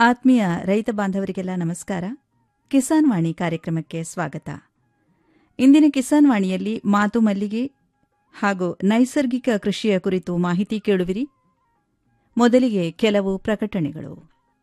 ಆತ್ಮೀಯ ರೈತ ಬಾಂಧವರಿಗೆಲ್ಲ ನಮಸ್ಕಾರ ಕಿಸಾನ್ ವಾಣಿ ಕಾರ್ಯಕ್ರಮಕ್ಕೆ ಸ್ವಾಗತ ಇಂದಿನ ಕಿಸಾನ್ ವಾಣಿಯಲ್ಲಿ ಮಾತು ಮಲ್ಲಿಗೆ ಹಾಗೂ ನೈಸರ್ಗಿಕ ಕೃಷಿಯ ಕುರಿತು ಮಾಹಿತಿ ಕೇಳುವಿರಿ ಮೊದಲಿಗೆ ಕೆಲವು ಪ್ರಕಟಣೆಗಳು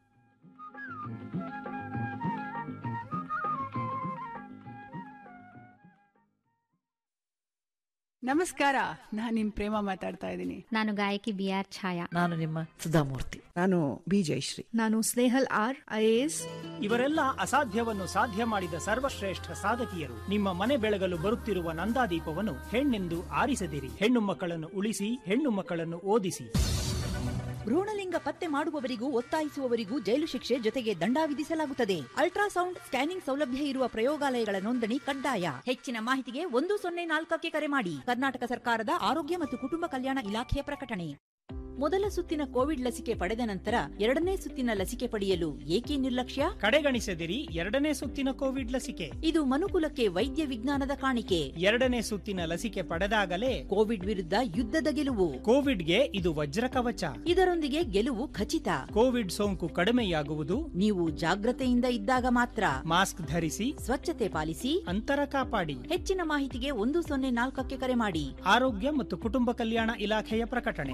ನಮಸ್ಕಾರ ನಾನು ನಿಮ್ ಪ್ರೇಮ ಮಾತಾಡ್ತಾ ಇದ್ದೀನಿ ನಾನು ಗಾಯಕಿ ಬಿ ಆರ್ ಛಾಯಾ ನಾನು ನಿಮ್ಮ ಸುಧಾಮೂರ್ತಿ ನಾನು ಬಿ ಜಯಶ್ರೀ ನಾನು ಸ್ನೇಹಲ್ ಆರ್ ಐಎಎಸ್ ಇವರೆಲ್ಲ ಅಸಾಧ್ಯವನ್ನು ಸಾಧ್ಯ ಮಾಡಿದ ಸರ್ವಶ್ರೇಷ್ಠ ಸಾಧಕಿಯರು ನಿಮ್ಮ ಮನೆ ಬೆಳಗಲು ಬರುತ್ತಿರುವ ನಂದಾದೀಪವನ್ನು ಹೆಣ್ಣೆಂದು ಆರಿಸದಿರಿ ಹೆಣ್ಣು ಮಕ್ಕಳನ್ನು ಉಳಿಸಿ ಹೆಣ್ಣು ಮಕ್ಕಳನ್ನು ಓದಿಸಿ ಭ್ರೂಣಲಿಂಗ ಪತ್ತೆ ಮಾಡುವವರಿಗೂ ಒತ್ತಾಯಿಸುವವರಿಗೂ ಜೈಲು ಶಿಕ್ಷೆ ಜೊತೆಗೆ ದಂಡ ವಿಧಿಸಲಾಗುತ್ತದೆ ಅಲ್ಟ್ರಾಸೌಂಡ್ ಸ್ಕ್ಯಾನಿಂಗ್ ಸೌಲಭ್ಯ ಇರುವ ಪ್ರಯೋಗಾಲಯಗಳ ನೋಂದಣಿ ಕಡ್ಡಾಯ ಹೆಚ್ಚಿನ ಮಾಹಿತಿಗೆ ಒಂದು ಸೊನ್ನೆ ನಾಲ್ಕಕ್ಕೆ ಕರೆ ಮಾಡಿ ಕರ್ನಾಟಕ ಸರ್ಕಾರದ ಆರೋಗ್ಯ ಮತ್ತು ಕುಟುಂಬ ಕಲ್ಯಾಣ ಇಲಾಖೆಯ ಪ್ರಕಟಣೆ ಮೊದಲ ಸುತ್ತಿನ ಕೋವಿಡ್ ಲಸಿಕೆ ಪಡೆದ ನಂತರ ಎರಡನೇ ಸುತ್ತಿನ ಲಸಿಕೆ ಪಡೆಯಲು ಏಕೆ ನಿರ್ಲಕ್ಷ್ಯ ಕಡೆಗಣಿಸದಿರಿ ಎರಡನೇ ಸುತ್ತಿನ ಕೋವಿಡ್ ಲಸಿಕೆ ಇದು ಮನುಕುಲಕ್ಕೆ ವೈದ್ಯ ವಿಜ್ಞಾನದ ಕಾಣಿಕೆ ಎರಡನೇ ಸುತ್ತಿನ ಲಸಿಕೆ ಪಡೆದಾಗಲೇ ಕೋವಿಡ್ ವಿರುದ್ಧ ಯುದ್ಧದ ಗೆಲುವು ಕೋವಿಡ್ಗೆ ಇದು ವಜ್ರ ಕವಚ ಇದರೊಂದಿಗೆ ಗೆಲುವು ಖಚಿತ ಕೋವಿಡ್ ಸೋಂಕು ಕಡಿಮೆಯಾಗುವುದು ನೀವು ಜಾಗ್ರತೆಯಿಂದ ಇದ್ದಾಗ ಮಾತ್ರ ಮಾಸ್ಕ್ ಧರಿಸಿ ಸ್ವಚ್ಛತೆ ಪಾಲಿಸಿ ಅಂತರ ಕಾಪಾಡಿ ಹೆಚ್ಚಿನ ಮಾಹಿತಿಗೆ ಒಂದು ಸೊನ್ನೆ ನಾಲ್ಕಕ್ಕೆ ಕರೆ ಮಾಡಿ ಆರೋಗ್ಯ ಮತ್ತು ಕುಟುಂಬ ಕಲ್ಯಾಣ ಇಲಾಖೆಯ ಪ್ರಕಟಣೆ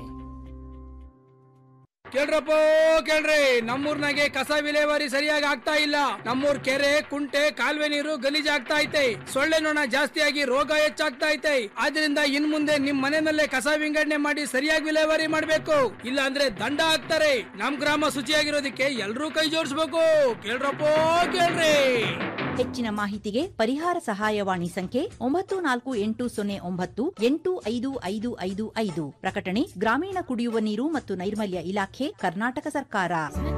ಕೇಳ್ರಪ್ಪ ಕೇಳ್ರಿ ನಮ್ಮೂರ್ನಾಗೆ ಕಸ ವಿಲೇವಾರಿ ಸರಿಯಾಗಿ ಆಗ್ತಾ ಇಲ್ಲ ನಮ್ಮೂರ್ ಕೆರೆ ಕುಂಟೆ ಕಾಲುವೆ ನೀರು ಗಲೀಜ್ ಆಗ್ತಾ ಐತೆ ಸೊಳ್ಳೆ ನೊಣ ಜಾಸ್ತಿಯಾಗಿ ರೋಗ ಹೆಚ್ಚಾಗ್ತಾ ಐತೆ ಆದ್ರಿಂದ ಇನ್ ಮುಂದೆ ನಿಮ್ ಮನೆಯಲ್ಲೇ ಕಸ ವಿಂಗಡಣೆ ಮಾಡಿ ಸರಿಯಾಗಿ ವಿಲೇವಾರಿ ಮಾಡ್ಬೇಕು ಇಲ್ಲ ಅಂದ್ರೆ ದಂಡ ಹಾಕ್ತಾರೆ ನಮ್ ಗ್ರಾಮ ಶುಚಿಯಾಗಿರೋದಕ್ಕೆ ಎಲ್ರೂ ಕೈ ಜೋಡಿಸ್ಬೇಕು ಕೇಳ್ರಪ್ಪ ಕೇಳ್ರಿ ಹೆಚ್ಚಿನ ಮಾಹಿತಿಗೆ ಪರಿಹಾರ ಸಹಾಯವಾಣಿ ಸಂಖ್ಯೆ ಒಂಬತ್ತು ನಾಲ್ಕು ಎಂಟು ಸೊನ್ನೆ ಒಂಬತ್ತು ಎಂಟು ಐದು ಐದು ಐದು ಐದು ಪ್ರಕಟಣೆ ಗ್ರಾಮೀಣ ಕುಡಿಯುವ ನೀರು ಮತ್ತು ನೈರ್ಮಲ್ಯ ಇಲಾಖೆ ಕರ್ನಾಟಕ ಸರ್ಕಾರ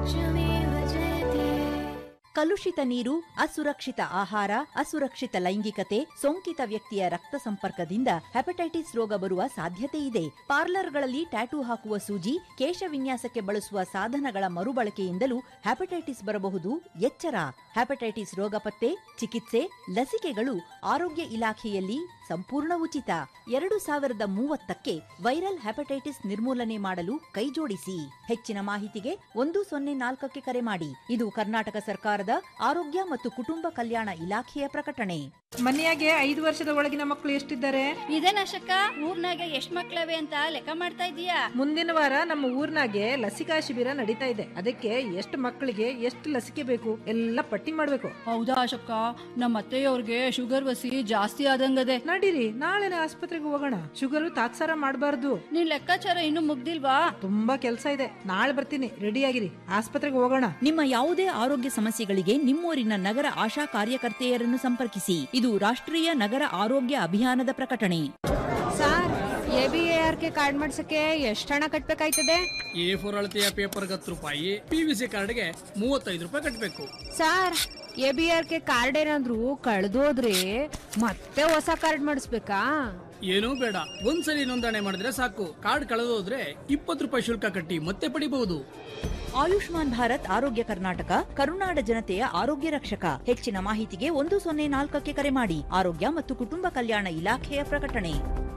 ಕಲುಷಿತ ನೀರು ಅಸುರಕ್ಷಿತ ಆಹಾರ ಅಸುರಕ್ಷಿತ ಲೈಂಗಿಕತೆ ಸೋಂಕಿತ ವ್ಯಕ್ತಿಯ ರಕ್ತ ಸಂಪರ್ಕದಿಂದ ಹೆಪಟೈಟಿಸ್ ರೋಗ ಬರುವ ಸಾಧ್ಯತೆ ಇದೆ ಪಾರ್ಲರ್ಗಳಲ್ಲಿ ಟ್ಯಾಟೂ ಹಾಕುವ ಸೂಜಿ ಕೇಶ ವಿನ್ಯಾಸಕ್ಕೆ ಬಳಸುವ ಸಾಧನಗಳ ಮರುಬಳಕೆಯಿಂದಲೂ ಹೆಪಟೈಟಿಸ್ ಬರಬಹುದು ಎಚ್ಚರ ಹೆಪಟೈಟಿಸ್ ರೋಗ ಪತ್ತೆ ಚಿಕಿತ್ಸೆ ಲಸಿಕೆಗಳು ಆರೋಗ್ಯ ಇಲಾಖೆಯಲ್ಲಿ ಸಂಪೂರ್ಣ ಉಚಿತ ಎರಡು ಸಾವಿರದ ಮೂವತ್ತಕ್ಕೆ ವೈರಲ್ ಹೆಪಟೈಟಿಸ್ ನಿರ್ಮೂಲನೆ ಮಾಡಲು ಕೈಜೋಡಿಸಿ ಹೆಚ್ಚಿನ ಮಾಹಿತಿಗೆ ಒಂದು ಸೊನ್ನೆ ನಾಲ್ಕಕ್ಕೆ ಕರೆ ಮಾಡಿ ಇದು ಕರ್ನಾಟಕ ಸರ್ಕಾರದ ಆರೋಗ್ಯ ಮತ್ತು ಕುಟುಂಬ ಕಲ್ಯಾಣ ಇಲಾಖೆಯ ಪ್ರಕಟಣೆ ಮನೆಯಾಗೆ ಐದು ವರ್ಷದ ಒಳಗಿನ ಮಕ್ಕಳು ಎಷ್ಟಿದ್ದಾರೆ ಇದೇನಶಕ್ಕ ಊರ್ನಾಗ ಎಷ್ಟ್ ಮಕ್ಳವೆ ಅಂತ ಲೆಕ್ಕ ಮಾಡ್ತಾ ಇದೀಯಾ ಮುಂದಿನ ವಾರ ನಮ್ಮ ಊರ್ನಾಗೆ ಲಸಿಕಾ ಶಿಬಿರ ನಡೀತಾ ಇದೆ ಅದಕ್ಕೆ ಎಷ್ಟು ಮಕ್ಕಳಿಗೆ ಎಷ್ಟು ಲಸಿಕೆ ಬೇಕು ಎಲ್ಲ ಪಟ್ಟಿ ಮಾಡ್ಬೇಕು ಹೌದಾ ಅಶಕ್ಕ ನಮ್ಮ ಅತ್ತೆಯವ್ರಿಗೆ ಶುಗರ್ ವಸಿ ಜಾಸ್ತಿ ಆದಂಗದೆ ನಡೀರಿ ನಾಳೆನೆ ಆಸ್ಪತ್ರೆಗೆ ಹೋಗೋಣ ಶುಗರ್ ತಾತ್ಸಾರ ಮಾಡಬಾರ್ದು ನಿನ್ ಲೆಕ್ಕಾಚಾರ ಇನ್ನು ಮುಗ್ದಿಲ್ವಾ ತುಂಬಾ ಕೆಲಸ ಇದೆ ನಾಳೆ ಬರ್ತೀನಿ ರೆಡಿ ಆಗಿರಿ ಆಸ್ಪತ್ರೆಗೆ ಹೋಗೋಣ ನಿಮ್ಮ ಯಾವುದೇ ಆರೋಗ್ಯ ಸಮಸ್ಯೆಗಳಿಗೆ ನಿಮ್ಮೂರಿನ ನಗರ ಆಶಾ ಕಾರ್ಯಕರ್ತೆಯರನ್ನು ಸಂಪರ್ಕಿಸಿ ಇದು ರಾಷ್ಟ್ರೀಯ ನಗರ ಆರೋಗ್ಯ ಅಭಿಯಾನದ ಪ್ರಕಟಣೆ sir A B A R K card ಮಾಡ್ಸಕ್ಕೆ ಎಷ್ಟು ಹಣ ಕಟ್ಬೇಕಾಯ್ತದೆ ಎ ಫೋರ್ ಅಳತೆಯ ಪೇಪರ್ಗೆ ಹತ್ತು ರೂಪಾಯಿ ಪಿ ವಿ ಸಿ ಕಾರ್ಡ್ಗೆ ಮೂವತ್ತೈದು ರೂಪಾಯಿ ಕಟ್ಟಬೇಕು sir A B R K card ಏನಾದ್ರು ಕಳ್ದೋದ್ರೆ ಮತ್ತೆ ಹೊಸ ಕಾರ್ಡ್ ಮಾಡಿಸ್ಬೇಕಾ ಏನೂ ಬೇಡ ಒಂದ್ಸಲಿ ನೋಂದಣಿ ಮಾಡಿದ್ರೆ ಸಾಕು ಕಾರ್ಡ್ ಕಳೆದೋದ್ರೆ ಇಪ್ಪತ್ತು ರೂಪಾಯಿ ಶುಲ್ಕ ಕಟ್ಟಿ ಮತ್ತೆ ಪಡಿಬಹುದು ಆಯುಷ್ಮಾನ್ ಭಾರತ್ ಆರೋಗ್ಯ ಕರ್ನಾಟಕ ಕರುನಾಡ ಜನತೆಯ ಆರೋಗ್ಯ ರಕ್ಷಕ ಹೆಚ್ಚಿನ ಮಾಹಿತಿಗೆ ಒಂದು ಸೊನ್ನೆ ನಾಲ್ಕಕ್ಕೆ ಕರೆ ಮಾಡಿ ಆರೋಗ್ಯ ಮತ್ತು ಕುಟುಂಬ ಕಲ್ಯಾಣ ಇಲಾಖೆಯ ಪ್ರಕಟಣೆ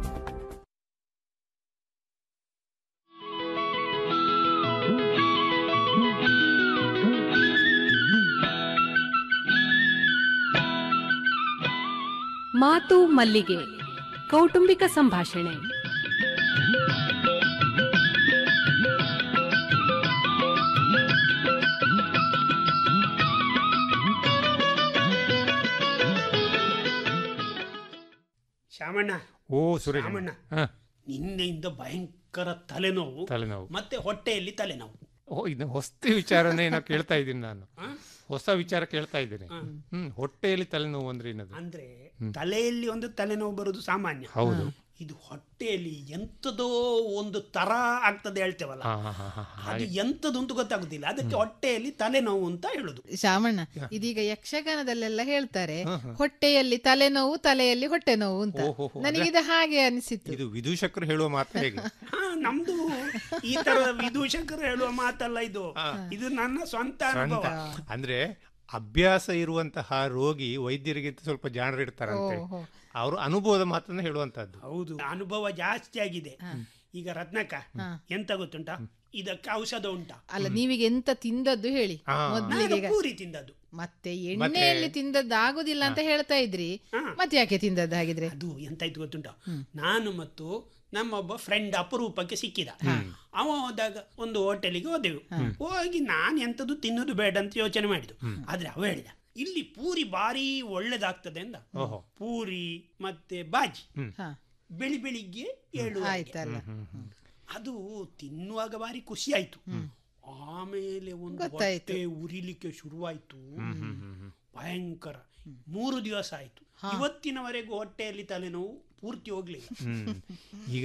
ಮಾತು ಮಲ್ಲಿಗೆ ಕೌಟುಂಬಿಕ ಸಂಭಾಷಣೆ ಶಾಮಣ್ಣ ಓ ಸುರೇಶ್ ಶಾಮಣ್ಣ ಹಾ. ನಿನ್ನೆಯಿಂದ ಭಯಂಕರ ತಲೆನೋವು ತಲೆನೋವು ಮತ್ತೆ ಹೊಟ್ಟೆಯಲ್ಲಿ ತಲೆನೋವು ಓ ಇದು ಹೊಸ್ತಿ ವಿಚಾರನೇ ಏನೋ ಕೇಳ್ತಾ ಇದ್ದೀನಿ ನಾನು ಹೊಸ ವಿಚಾರ ಕೇಳ್ತಾ ಇದ್ದೀನಿ ಹ್ಮ್ ಹೊಟ್ಟೆಯಲ್ಲಿ ತಲೆನೋವು ಅಂದ್ರೆ ಏನದು ಅಂದ್ರೆ ತಲೆಯಲ್ಲಿ ಒಂದು ತಲೆನೋವು ಬರುವುದು ಸಾಮಾನ್ಯ ಹೌದು ಇದು ಹೊಟ್ಟೆಯಲ್ಲಿ ಎಂತದೋ ಒಂದು ತರ ಆಗ್ತದೆ ಹೇಳ್ತೇವಲ್ಲ ಹಾ, ಹಾ, ಹಾ, ಹಾ, ಅದು ಹಾಗೆ. ಎಂತದು ಅಂತ ಗೊತ್ತಾಗುದಿಲ್ಲ ಅದಕ್ಕೆ ಹೊಟ್ಟೆಯಲ್ಲಿ ತಲೆನೋವು ಅಂತ ಹೇಳುದು ಶಾಮಣ್ಣ ಇದೀಗ ಯಕ್ಷಗಾನದಲ್ಲೆಲ್ಲ ಹೇಳ್ತಾರೆ ಹೊಟ್ಟೆಯಲ್ಲಿ ತಲೆನೋವು ತಲೆಯಲ್ಲಿ ಹೊಟ್ಟೆ ನೋವು ಅಂತ ಓಹೋ, ಹೋ, ನನಗಿದು ಹಾಗೆ ಅನಿಸಿತ್ತು ಇದು ವಿದೂಷಕರು ಹೇಳುವ ಮಾತು ಹೇಗೆ ಹಾ ನಮ್ದು ಈ ತರದ ವಿದೂಷಕರು ಹೇಳುವ ಮಾತಲ್ಲ ಇದು ಇದು ನನ್ನ ಸ್ವಂತ ಅನುಭವ ಸ್ವಂತ. ಅಂದ್ರೆ ಅಭ್ಯಾಸ ಇರುವಂತಹ ರೋಗಿ ವೈದ್ಯರಿಗಿಂತ ಸ್ವಲ್ಪ ಜಾಣರು ಇರ್ತಾರಂತೆ ಓಹೋ. ಅವರು ಅನುಭವದ ಮಾತನ್ನ ಹೇಳುವಂತದ್ದು ಹೌದು ಅನುಭವ ಜಾಸ್ತಿ ಆಗಿದೆ ಈಗ ರತ್ನಕ್ಕ ಎಂತ ಗೊತ್ತುಂಟ ಇದಕ್ಕೆ ಔಷಧ ಉಂಟಾ ಅಲ್ಲ ನೀವೀಗ ಎಂತ ತಿಂದದ್ದು ಹೇಳಿ ಮೊದ್ಲಿಗೆ ನಾನು ಈಗ- ಪೂರಿ ತಿಂದದ್ದು ಮತ್ತೆ ಎಣ್ಣೆಯಲ್ಲಿ ತಿಂದದ್ದು ಆಗುದಿಲ್ಲ ಅಂತ ಹೇಳ್ತಾ ಇದ್ರಿ ಮತ್ತೆ ಯಾಕೆ ತಿಂದದ್ದು ಹಾಗಿದ್ರೆ ಅದು ಎಂತಾಯ್ತು ಗೊತ್ತುಂಟ ನಾನು ಮತ್ತು ನಮ್ಮೊಬ್ಬ ಫ್ರೆಂಡ್ ಅಪರೂಪಕ್ಕೆ ಸಿಕ್ಕಿದ ಅವ ಹೋದಾಗ ಒಂದು ಹೋಟೆಲಿಗೆ ಹೋದೆವು ಹೋಗಿ ನಾನು ಎಂತದ್ದು ತಿನ್ನೋದು ಬೇಡ ಅಂತ ಯೋಚನೆ ಮಾಡಿದ್ದು ಆದ್ರೆ ಅವ ಹೇಳಿದ ಇಲ್ಲಿ ಪೂರಿ ಭಾರಿ ಒಳ್ಳೇದಾಗ್ತದೆ ಅಂದ ಓಹೋ. ಪೂರಿ ಮತ್ತೆ ಬಾಜಿ ಹಾ. ಬೆಳಿ ಬೆಳಿಗ್ಗೆ ಏಳು ಆಯ್ತಲ್ಲ ಅದು ತಿನ್ನುವಾಗ ಭಾರಿ ಖುಷಿ ಆಯ್ತು ಆಮೇಲೆ ಒಂದು ಗೊತ್ತಾಯ್ತು. ಹೊಟ್ಟೆ ಉರಿಲಿಕ್ಕೆ ಶುರುವಾಯ್ತು ಭಯಂಕರ ಮೂರು ದಿವಸ ಆಯ್ತು ಇವತ್ತಿನವರೆಗೂ ಹೊಟ್ಟೆಯಲ್ಲಿ ತಲೆನೋವು ಪೂರ್ತಿ ಹೋಗ್ಲಿಲ್ಲ ಹ್ಮ್. ಈಗ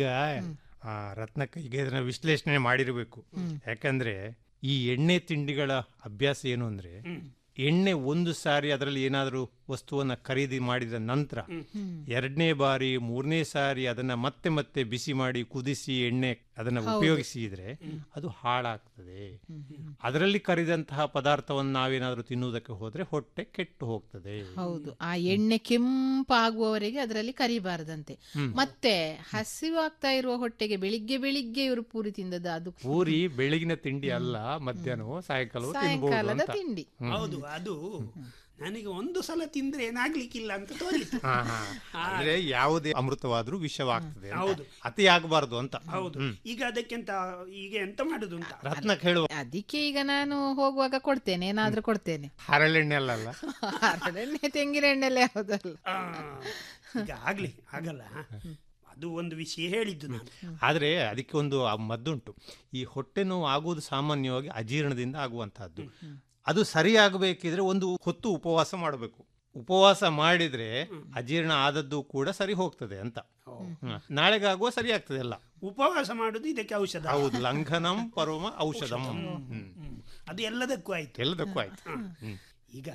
ಆ, ರತ್ನಕ್ಕ ಈಗ ಇದನ್ನ ವಿಶ್ಲೇಷಣೆ ಮಾಡಿರಬೇಕು ಯಾಕಂದ್ರೆ ಈ ಎಣ್ಣೆ ತಿಂಡಿಗಳ ಅಭ್ಯಾಸ ಏನು ಅಂದ್ರೆ ಎಣ್ಣೆ ಒಂದು ಸಾರಿ ಅದರಲ್ಲಿ ಏನಾದರೂ ವಸ್ತುವನ್ನ ಖರೀದಿ ಮಾಡಿದ ನಂತರ ಎರಡನೇ ಬಾರಿ ಮೂರನೇ ಸಾರಿ ಅದನ್ನ ಮತ್ತೆ ಮತ್ತೆ ಬಿಸಿ ಮಾಡಿ ಕುದಿಸಿ ಎಣ್ಣೆ ಅದನ್ನ ಉಪಯೋಗಿಸಿದ್ರೆ ಅದು ಹಾಳಾಗ್ತದೆ ಅದರಲ್ಲಿ ಕರಿದಂತಹ ಪದಾರ್ಥವನ್ನು ನಾವೇನಾದ್ರೂ ತಿನ್ನುವುದಕ್ಕೆ ಹೋದ್ರೆ ಹೊಟ್ಟೆ ಕೆಟ್ಟು ಹೋಗ್ತದೆ ಹೌದು ಆ ಎಣ್ಣೆ ಕೆಂಪಾಗುವವರೆಗೆ ಅದರಲ್ಲಿ ಕರಿಬಾರದಂತೆ ಮತ್ತೆ ಹಸಿವಾಗ್ತಾ ಇರುವ ಹೊಟ್ಟೆಗೆ ಬೆಳಿಗ್ಗೆ ಬೆಳಿಗ್ಗೆ ಇವರು ಪೂರಿ ತಿಂದದ್ದು ಅದು ಪೂರಿ ಬೆಳಗಿನ ತಿಂಡಿ ಅಲ್ಲ ಮಧ್ಯಾಹ್ನವೋ ಸಾಯಂಕಾಲವೋ ತಿನ್ಬಹುದು ಸಾಯಂಕಾಲದ ಅಂತ ತಿಂಡಿ ಹೌದು ಅದು ನನಗೆ ಒಂದು ಸಲ ತಿಂದ್ರೆ ಏನಾಗ್ಲಿಕ್ಕಿಲ್ಲ ಅಂತ ತೋರಿತು ಹಾ, ಹಾ. ಅಂದ್ರೆ ಯಾವುದೇ ಅಮೃತವಾದ್ರೂ ವಿಷವಾಗ್ತದೆ ಅಂತ. ಹೌದು. ಅತಿ ಆಗಬಾರದು ಅಂತ ಹೌದು ಈಗ ಅದಕ್ಕೆಂತ ಈಗ ಎಂತ ಮಾಡುದು ಅಂತ ರತ್ನ ಹೇಳುವ ಅದಕ್ಕೆ ಈಗ ನಾನು ಹೋಗುವಾಗ ಕೊಡ್ತೇನೆ ಏನಾದ್ರೂ ಕೊಡ್ತೇನೆ ಹರಳೆಣ್ಣೆ ಅಲ್ಲಲ್ಲ ಹರಳೆಣ್ಣೆ ತೆಂಗಿನ ಎಣ್ಣೆಲ್ಲ ಯಾವುದಲ್ಲ ಆ, ಈಗ ಆಗ್ಲಿ ಆಗಲ್ಲ ಅದು ಒಂದು ವಿಷಯ ಹೇಳಿದ್ದು ನಾನು ಆದ್ರೆ ಅದಕ್ಕೆ ಒಂದು ಆ ಮದ್ದುಂಟು ಈ ಹೊಟ್ಟೆ ನೋವು ಆಗುವುದು ಸಾಮಾನ್ಯವಾಗಿ ಅಜೀರ್ಣದಿಂದ ಆಗುವಂತಹದ್ದು ಅದು ಸರಿಯಾಗಬೇಕಿದ್ರೆ ಒಂದು ಹೊತ್ತು ಉಪವಾಸ ಮಾಡಬೇಕು ಉಪವಾಸ ಮಾಡಿದ್ರೆ ಅಜೀರ್ಣ ಆದದ್ದು ಕೂಡ ಸರಿ ಹೋಗ್ತದೆ ಅಂತ ಹ್ಮ್. ನಾಳೆಗಾಗುವ ಸರಿ ಆಗ್ತದೆ ಎಲ್ಲ ಉಪವಾಸ ಮಾಡುದು ಇದಕ್ಕೆ ಔಷಧ ಹೌದು ಲಂಘನಂ ಪರಮ ಔಷಧಂ ಹ್ಮ್. ಅದು ಎಲ್ಲದಕ್ಕೂ ಆಯ್ತು ಎಲ್ಲದಕ್ಕೂ ಆಯ್ತು ಹ್ಮ್. ಈಗ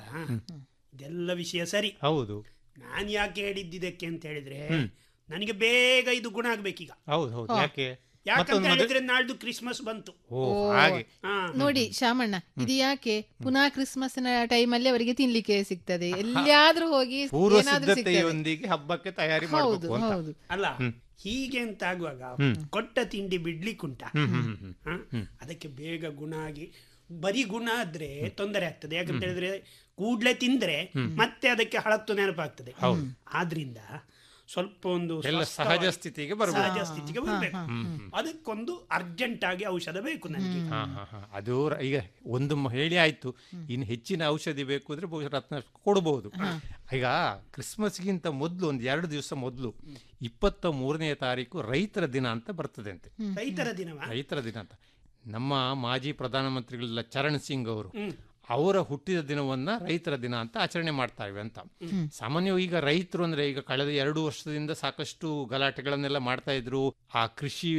ಇದೆಲ್ಲ ವಿಷಯ ಸರಿ ಹೌದು ನಾನು ಯಾಕೆ ಹೇಳಿದ್ದಿದ್ದಕ್ಕೆ ಅಂತ ಹೇಳಿದ್ರೆ ನನಗೆ ಬೇಗ ಇದು ಗುಣ ಆಗ್ಬೇಕೀಗ ಹೌದು ಹೌದು ಯಾಕೆ ಯಾಕಂತ ಮತ್ತೊಂದು ಮದುವೆ- ಹೇಳಿದ್ರೆ ನಾಳ್ದು ಕ್ರಿಸ್ಮಸ್ ಬಂತು ಓ ಹಾಗೆ ಹಾ ನೋಡಿ ಶಾಮಣ್ಣ ಇದು ಯಾಕೆ ಪುನಃ ಕ್ರಿಸ್ಮಸ್ ನ ಟೈಮಲ್ಲಿ ಅವರಿಗೆ ತಿನ್ಲಿಕ್ಕೆ ಸಿಗ್ತದೆ ಎಲ್ಲಿಯಾದ್ರೂ ಹೋಗಿ ಪೂರ್ವ ಏನಾದ್ರೂ ಸಿಗ್ತದೆ ಸಿದ್ಧತೆಯೊಂದಿಗೆ ಹಬ್ಬಕ್ಕೆ ತಯಾರಿ ಹೌದು ಮಾಡಬೇಕು ಅಂತ ಹೌದು ಅಲ್ಲ ಹೀಗೆ ಅಂತ ಆಗುವಾಗ ಕೊಟ್ಟ ತಿಂಡಿ ಬಿಡ್ಲಿಕ್ಕುಂಟ ಹಾ? ಅದಕ್ಕೆ ಬೇಗ ಗುಣ ಆಗಿ ಬರೀ ಗುಣ ಆದ್ರೆ ತೊಂದರೆ ಆಗ್ತದೆ ಯಾಕಂತ ಹೇಳಿದ್ರೆ ಕೂಡ್ಲೆ ತಿಂದ್ರೆ ಮತ್ತೆ ಅದಕ್ಕೆ ಹಳತ್ತು ನೆನಪಾಗ್ತದೆ ಆದ್ರಿಂದ ಸ್ವಲ್ಪ ಒಂದು ಎಲ್ಲ ಸ್ವಸ್ಥವಾಗಿ- ಸಹಜ ಸ್ಥಿತಿಗೆ ಬರ್ಬೇಕು. ಸಹಜ ಸ್ಥಿತಿಗೆ ಬರಬೇಕು ಅದಕ್ಕೊಂದು ಅರ್ಜೆಂಟ್ ಆಗಿ ಔಷಧ ಬೇಕು ನನಗೆ ಹಾ, ಹಾ, ಹಾ. ಅದು ರ- ಈಗ ಒಂದು ಮ- ಹೇಳಿ ಆಯ್ತು ಇನ್ನು ಹೆಚ್ಚಿನ ಔಷಧಿ ಬೇಕು ಅಂದ್ರೆ ಬಹುಶಃ ರತ್ನ ಕೊಡಬಹುದು ಈಗ ಕ್ರಿಸ್ಮಸ್ಗಿಂತ ಮೊದಲು ಒಂದು ಎರಡು ದಿವಸ ಮೊದಲು ಇಪ್ಪತ್ತ ಮೂರನೇ ತಾರೀಕು ರೈತರ ದಿನ ಅಂತ ಬರ್ತದೆ ಅಂತೆ ರೈತರ ದಿನವ ರೈತರ ದಿನ ಅಂತ ನಮ್ಮ ಮಾಜಿ ಪ್ರಧಾನಮಂತ್ರಿಗಳೆಲ್ಲ ಚರಣ್ ಸಿಂಗ್ ಅವರು ಅವರ ಹುಟ್ಟಿದ ದಿನವನ್ನ ರೈತರ ದಿನ ಅಂತ ಆಚರಣೆ ಮಾಡ್ತಾವೆ ಅಂತ ಸಾಮಾನ್ಯವಾಗಿ ಈಗ ರೈತರು ಅಂದ್ರೆ ಈಗ ಕಳೆದ ಎರಡು ವರ್ಷದಿಂದ ಸಾಕಷ್ಟು ಗಲಾಟೆಗಳನ್ನೆಲ್ಲ ಮಾಡ್ತಾ ಇದ್ರು ಆ ಕೃಷಿ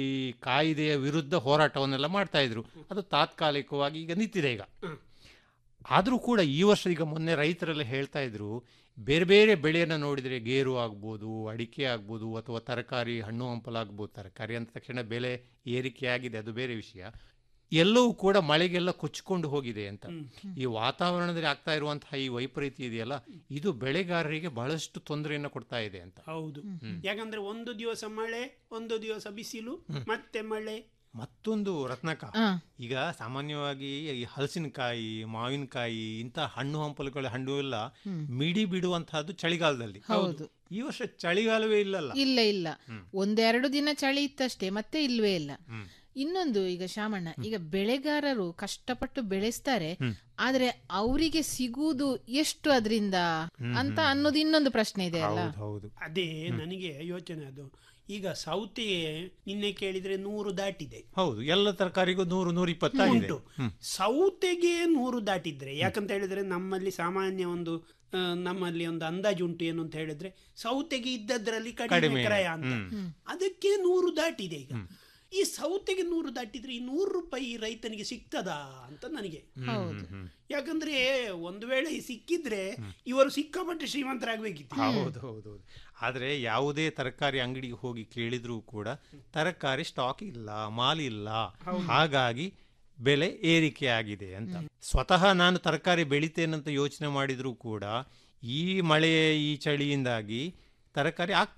ಕಾಯ್ದೆಯ ವಿರುದ್ಧ ಹೋರಾಟವನ್ನೆಲ್ಲ ಮಾಡ್ತಾ ಇದ್ರು ಅದು ತಾತ್ಕಾಲಿಕವಾಗಿ ಈಗ ನಿಂತಿದೆ ಈಗ ಆದರೂ ಕೂಡ ಈ ವರ್ಷ ಈಗ ಮೊನ್ನೆ ರೈತರೆಲ್ಲ ಹೇಳ್ತಾ ಇದ್ರು ಬೇರೆ ಬೇರೆ ಬೆಳೆಯನ್ನು ನೋಡಿದರೆ ಗೇರು ಆಗ್ಬೋದು ಅಡಿಕೆ ಆಗ್ಬೋದು ಅಥವಾ ತರಕಾರಿ ಹಣ್ಣು ಹಂಪಲಾಗ್ಬೋದು ತರಕಾರಿ ಅಂತ ತಕ್ಷಣ ಬೆಲೆ ಏರಿಕೆ ಆಗಿದೆ ಅದು ಬೇರೆ ವಿಷಯ ಎಲ್ಲವೂ ಕೂಡ ಮಳೆಗೆಲ್ಲ ಕೊಚ್ಚಿಕೊಂಡು ಹೋಗಿದೆ ಅಂತ ಈ ವಾತಾವರಣದಲ್ಲಿ ಆಗ್ತಾ ಇರುವಂತಹ ಈ ವೈಪರೀತ್ಯ ಇದೆಯಲ್ಲ ಇದು ಬೆಳೆಗಾರರಿಗೆ ಬಹಳಷ್ಟು ತೊಂದರೆಯನ್ನು ಕೊಡ್ತಾ ಇದೆ ಅಂತ ಹೌದು ಯಾಕಂದ್ರೆ ಒಂದು ದಿವಸ ಮಳೆ ಒಂದು ದಿವಸ ಬಿಸಿಲು ಮತ್ತೆ ಮಳೆ ಮತ್ತೊಂದು ರತ್ನಕ ಈಗ ಸಾಮಾನ್ಯವಾಗಿ ಈ ಹಲಸಿನಕಾಯಿ ಮಾವಿನಕಾಯಿ ಇಂಥ ಹಣ್ಣು ಹಂಪಲುಗಳ ಹಣ್ಣು ಎಲ್ಲ ಮಿಡಿ ಬಿಡುವಂತಹದ್ದು ಚಳಿಗಾಲದಲ್ಲಿ ಹೌದು. ಈ ವರ್ಷ ಚಳಿಗಾಲವೇ ಇಲ್ಲಲ್ಲ ಇಲ್ಲ ಇಲ್ಲ ಒಂದೆರಡು ದಿನ ಚಳಿ ಇತ್ತಷ್ಟೇ ಮತ್ತೆ ಇಲ್ವೇ ಇಲ್ಲ ಇನ್ನೊಂದು ಈಗ ಶಾಮಣ್ಣ ಈಗ ಬೆಳೆಗಾರರು ಕಷ್ಟಪಟ್ಟು ಬೆಳೆಸ್ತಾರೆ ಆದ್ರೆ ಅವರಿಗೆ ಸಿಗುವುದು ಎಷ್ಟು ಅದರಿಂದ ಅಂತ ಅನ್ನೋದು ಇನ್ನೊಂದು ಪ್ರಶ್ನೆ ಇದೆ ಅಲ್ಲ ಹೌದು ಹೌದು ಅದೇ ನನಗೆ ಯೋಚನೆ ಅದು ಈಗ ಸೌತೆ ನಿನ್ನೆ ಕೇಳಿದ್ರೆ ನೂರು ದಾಟಿದೆ ಹೌದು ಎಲ್ಲ ತರಕಾರಿಗೂ ನೂರು ನೂರ ಇಪ್ಪತ್ತಾಗಿದೆ ಉಂಟು ಸೌತೆಗೆ ನೂರು ದಾಟಿದ್ರೆ ಯಾಕಂತ ಹೇಳಿದ್ರೆ ನಮ್ಮಲ್ಲಿ ಸಾಮಾನ್ಯ ಒಂದು ಆ, ನಮ್ಮಲ್ಲಿ ಒಂದು ಅಂದಾಜು ಉಂಟು ಏನು ಅಂತ ಹೇಳಿದ್ರೆ ಸೌತೆಗೆ ಇದ್ದದ್ರಲ್ಲಿ ಕಡಿಮೆ ಕಡಿಮೆ. ಕ್ರಯ ಅಂತ ಅದಕ್ಕೆ ನೂರು ದಾಟಿದೆ ಈಗ ಈ ಸೌತೆಗೆ ನೂರು ದಾಟಿದ್ರೆ ಈ ನೂರು ರೂಪಾಯಿ ರೈತನಿಗೆ ಸಿಗ್ತದಾ ಅಂತ ನನಗೆ ಹೌದು ಯಾಕಂದ್ರೆ ಒಂದು ವೇಳೆ ಸಿಕ್ಕಿದ್ರೆ ಇವರು ಸಿಕ್ಕಾಪಟ್ಟೆ ಶ್ರೀಮಂತರಾಗಬೇಕಿತ್ತು ಹೌದು ಹೌದು ಹೌದು ಆದರೆ ಯಾವುದೇ ತರಕಾರಿ ಅಂಗಡಿಗೆ ಹೋಗಿ ಕೇಳಿದ್ರೂ ಕೂಡ ತರಕಾರಿ ಸ್ಟಾಕ್ ಇಲ್ಲ ಮಾಲ್ ಇಲ್ಲ ಹಾಗಾಗಿ ಬೆಲೆ ಏರಿಕೆ ಆಗಿದೆ ಅಂತ ಸ್ವತಃ ನಾನು ತರಕಾರಿ ಬೆಳಿತೇನಂತ ಯೋಚನೆ ಮಾಡಿದ್ರೂ ಕೂಡ ಈ ಮಳೆ ಈ ಚಳಿಯಿಂದಾಗಿ ತರಕಾರಿ ಆಗ್ತಾ ಇಲ್ಲ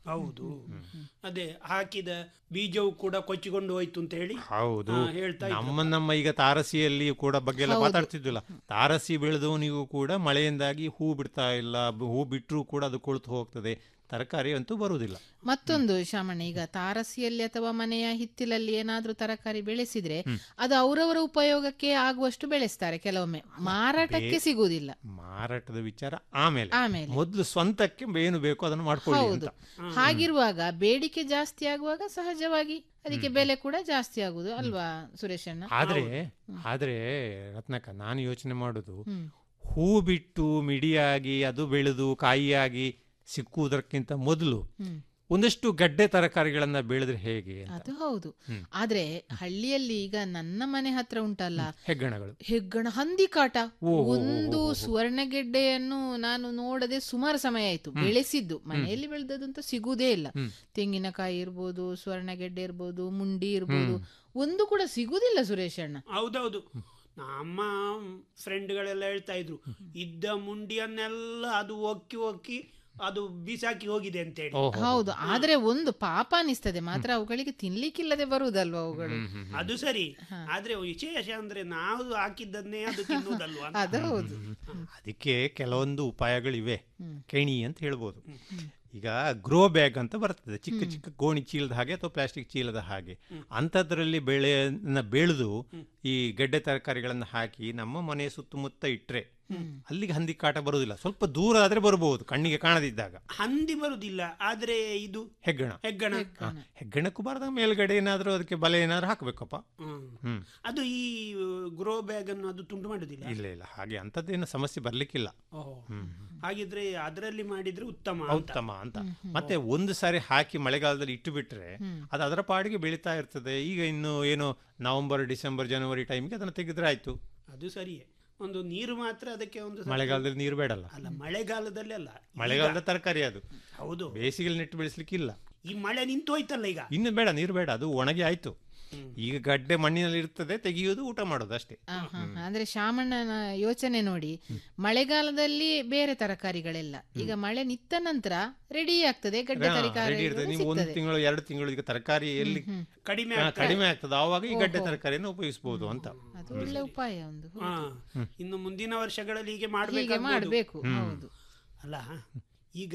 ಹೌದು ಅದೇ ಹಾಕಿದ ಬೀಜವು ಕೂಡ ಕೊಚ್ಚಿಕೊಂಡು ಹೋಯ್ತು ಅಂತ ಹೇಳಿ ಹೌದು ಹಾ, ಹೇಳ್ತಾ ಇದ್ರು. ನಮ್ಮ ನಮ್ಮ ಈಗ ತಾರಸಿಯಲ್ಲಿ ಕೂಡ ಬಗ್ಗೆ ಎಲ್ಲ ಹೌದು. ಮಾತಾಡ್ತಿದ್ವಿಲ್ಲ ತಾರಸಿ ಬೆಳೆದವನಿಗೂ ಕೂಡ ಮಳೆಯಿಂದಾಗಿ ಹೂ ಬಿಡ್ತಾ ಇಲ್ಲ ಬ- ಹೂ ಬಿಟ್ಟರೂ ಕೂಡ ಅದು ಕೊಳ್ತು ಹೋಗ್ತದೆ ತರಕಾರಿ ಅಂತೂ ಬರುವುದಿಲ್ಲ ಮತ್ತೊಂದು ಶಾಮಣ್ಣ ಈಗ ತಾರಸಿಯಲ್ಲಿ ಅಥವಾ ಮನೆಯ ಹಿತ್ತಿಲಲ್ಲಿ ಏನಾದ್ರೂ ತರಕಾರಿ ಬೆಳೆಸಿದ್ರೆ ಅದು ಅವರವರ ಉಪಯೋಗಕ್ಕೆ ಆಗುವಷ್ಟು ಬೆಳೆಸ್ತಾರೆ ಕೆಲವೊಮ್ಮೆ ಮಾರಾಟಕ್ಕೆ ಬೇ- ಸಿಗುವುದಿಲ್ಲ ಮಾರಾಟದ ವಿಚಾರ ಆಮೇಲೆ ಆಮೇಲೆ. ಮೊದಲು ಸ್ವಂತಕ್ಕೆ ಏನು ಬೇಕೋ ಅದನ್ನು ಮಾಡ್ಕೊಳ್ಳಿ ಹೌದು ಅಂತ ಹಾಗಿರುವಾಗ ಬೇಡಿಕೆ ಜಾಸ್ತಿ ಆಗುವಾಗ ಸಹಜವಾಗಿ ಅದಕ್ಕೆ ಬೆಲೆ ಕೂಡ ಜಾಸ್ತಿ ಆಗುದು ಅಲ್ವಾ ಸುರೇಶಣ್ಣ ಆದ್ರೆ ಆದ್ರೆ ರತ್ನಕ ನಾನು ಯೋಚನೆ ಮಾಡುದು ಹ್ಮ್. ಹೂ ಬಿಟ್ಟು ಮಿಡಿಯಾಗಿ ಅದು ಬೆಳೆದು ಕಾಯಿಯಾಗಿ ಸಿಕ್ಕುವುದಕ್ಕಿಂತ ಮೊದಲು ಹ್ಮ್. ಒಂದಷ್ಟು ಗಡ್ಡೆ ತರಕಾರಿಗಳನ್ನ ಬೆಳೆದ್ರೆ ಹೇಗೆ ಅಂತ ಅದು ಹೌದು ಹ್ಮ್. ಆದ್ರೆ ಹಳ್ಳಿಯಲ್ಲಿ ಈಗ ನನ್ನ ಮನೆ ಹತ್ರ ಉಂಟಲ್ಲ ಹೆಗ್ಗಣಗಳು ಹೆಗ್ಗಣ ಹಂದಿ ಕಾಟ ಓ, ಓ, ಓ, ಒಂದು ಓ, ಓ. ಸುವರ್ಣಗೆಡ್ಡೆಯನ್ನು ನಾನು ನೋಡದೆ ಸುಮಾರು ಸಮಯ ಆಯ್ತು ಹ್ಮ್. ಬೆಳೆಸಿದ್ದು ಮನೆಯಲ್ಲಿ ಬೆಳೆದದ್ದು ಅಂತ ಸಿಗುವುದೇ ಇಲ್ಲ ಹ್ಮ್. ತೆಂಗಿನಕಾಯಿ ಇರ್ಬೋದು ಸುವರ್ಣಗೆಡ್ಡೆ ಇರ್ಬೋದು ಮುಂಡಿ ಇರ್ಬೋದು ಒಂದು ಕೂಡ ಸಿಗುದಿಲ್ಲ ಸುರೇಶಣ್ಣ ಹೌದೌದು ನಮ್ಮ ಫ್ರೆಂಡ್ಗಳೆಲ್ಲ ಹೇಳ್ತಾ ಇದ್ರು ಇದ್ದ ಮುಂಡಿಯನ್ನೆಲ್ಲ ಅದು ಒಕ್ಕಿ ಒಕ್ಕಿ ಅದು ಬಿಸಾಕಿ ಹೋಗಿದೆ ಅಂತ ಹೇಳಿ ಹೌದು ಆದ್ರೆ ಒಂದು ಪಾಪ ಅನಿಸ್ತದೆ ಮಾತ್ರ ಅವುಗಳಿಗೆ ತಿನ್ಲಿಕ್ಕಿಲ್ಲದೆ ಬರುವುದಲ್ವಾ ಅವುಗಳು ಅದು ಸರಿ ಆದ್ರೆ ವಿಶೇಷ ಅಂದ್ರೆ ನಾವು ಹಾಕಿದ್ದನ್ನೇ ಅದು ತಿನ್ನುವುದಲ್ವಾ ಅಂತ. ಅದು ಹೌದು ಅದಕ್ಕೆ ಕೆಲವೊಂದು ಉಪಾಯಗಳಿವೆ ಕೆಣಿ ಅಂತ ಹೇಳ್ಬೋದು ಈಗ ಗ್ರೋ ಬ್ಯಾಗ್ ಅಂತ ಬರ್ತದೆ ಚಿಕ್ಕ ಚಿಕ್ಕ ಗೋಣಿ ಚೀಲದ ಹಾಗೆ ಅಥವಾ ಪ್ಲಾಸ್ಟಿಕ್ ಚೀಲದ ಹಾಗೆ ಅಂಥದ್ರಲ್ಲಿ ಬೆಳೆಯನ್ನ ಬೆಳೆದು ಈ ಗೆಡ್ಡೆ ತರಕಾರಿಗಳನ್ನು ಹಾಕಿ ನಮ್ಮ ಮನೆಯ ಸುತ್ತಮುತ್ತ ಇಟ್ರೆ ಅಲ್ಲಿಗೆ ಹಂದಿ ಕಾಟ ಬರುವುದಿಲ್ಲ ಸ್ವಲ್ಪ ದೂರ ಆದ್ರೆ ಬರಬಹುದು ಕಣ್ಣಿಗೆ ಕಾಣದಿದ್ದಾಗ ಹಂದಿ ಬರುದಿಲ್ಲ ಆದ್ರೆ ಇದು ಹೆಗ್ಗಣ ಹೆಗ್ಗಣ ಹಾ, ಹೆಗ್ಗಣಕ್ಕೂ ಬಾರದ ಮೇಲ್ಗಡೆ ಏನಾದ್ರೂ ಅದಕ್ಕೆ ಬಲೆ ಏನಾದ್ರೂ ಹಾಕಬೇಕಪ್ಪ ಹ್ಮ್. ಹ್ಮ್ ಅದು ಈ ಗ್ರೋ ಬ್ಯಾಗ್ ಅನ್ನು ಅದು ತುಂಡು ಮಾಡುದಿಲ್ಲ ಇಲ್ಲ ಇಲ್ಲ ಹಾಗೆ ಅಂಥದ್ದೇನು ಸಮಸ್ಯೆ ಬರ್ಲಿಕ್ಕಿಲ್ಲ ಓಹೋ. ಹ್ಮ್ ಹಾಗಿದ್ರೆ ಅದರಲ್ಲಿ ಮಾಡಿದ್ರೆ ಉತ್ತಮ ಅಂತ. ಉತ್ತಮ ಅಂತ ಮತ್ತೆ ಒಂದು ಸಾರಿ ಹಾಕಿ ಮಳೆಗಾಲದಲ್ಲಿ ಇಟ್ಟು ಬಿಟ್ರೆ ಅದು ಅದರ ಪಾಡಿಗೆ ಬೆಳೀತಾ ಇರ್ತದೆ ಈಗ ಇನ್ನು ಏನು ನವೆಂಬರ್ ಡಿಸೆಂಬರ್ ಜನವರಿ ಟೈಮಿಗೆ ಅದನ್ನು ತೆಗೆದ್ರೆ ಆಯ್ತು ಅದು ಸರಿಯೇ ಒಂದು ನೀರು ಮಾತ್ರ ಅದಕ್ಕೆ ಒಂದು ಸ್ವಲ್ಪ- ಮಳೆಗಾಲದಲ್ಲಿ ನೀರು ಬೇಡಲ್ಲ ಅಲ್ಲ ಮಳೆಗಾಲದಲ್ಲಿ ಅಲ್ಲ ಈಗ- ಮಳೆಗಾಲದ ತರಕಾರಿ ಅದು ಹೌದು ಬೇಸಿಗೆಯಲ್ಲಿ ನೆಟ್ಟು ಬೆಳೆಸ್ಲಿಕ್ಕಿಲ್ಲ ಈ ಮಳೆ ನಿಂತು ಹೋಯ್ತಲ್ಲ ಈಗ ಇನ್ನು ಬೇಡ ನೀರು ಬೇಡ ಅದು ಒಣಗಿ ಆಯ್ತು ಈಗ ಗಡ್ಡೆ ಮಣ್ಣಿನಲ್ಲಿ ಇರ್ತದೆ ತೆಗೆಯುವುದು ಊಟ ಮಾಡೋದು ಅಷ್ಟೇ ಆ, ಹ, ಹ. ಅಂದ್ರೆ ಶಾಮಣ್ಣನ ಯೋಚನೆ ನೋಡಿ ಮಳೆಗಾಲದಲ್ಲಿ ಬೇರೆ ತರಕಾರಿಗಳೆಲ್ಲ ಈಗ ಮಳೆ ನಿತ್ತ ನಂತರ ರೆಡಿ ಆಗ್ತದೆ ಗಡ್ಡೆ ರೆಡಿ ತರಕಾರಿ ಇರ್ತದೆ ನೀವು ಒಂದು ತಿಂಗಳು ಎರಡು ತಿಂಗಳು ಈಗ ತರಕಾರಿ ಎಲ್ಲಿ ಕಡಿಮೆ ಹಾ, ಆಗ್ತದೆ. ಕಡಿಮೆ ಆಗ್ತದೆ ಆವಾಗ ಈ ಗಡ್ಡೆ ತರಕಾರಿಯನ್ನು ಉಪಯೋಗಿಸಬಹುದು ಅಂತ ಅದು ಒಳ್ಳೆ ಉಪಾಯ ಒಂದು ಹಾ. ಇನ್ನು ಮುಂದಿನ ವರ್ಷಗಳಲ್ಲಿ ಹೀಗೆ ಹೀಗೆ ಮಾಡ್ಬೇಕಾಗ್ಬೋದು. ಮಾಡ್ಬೇಕು ಹೌದು ಅಲ್ಲ ಈಗ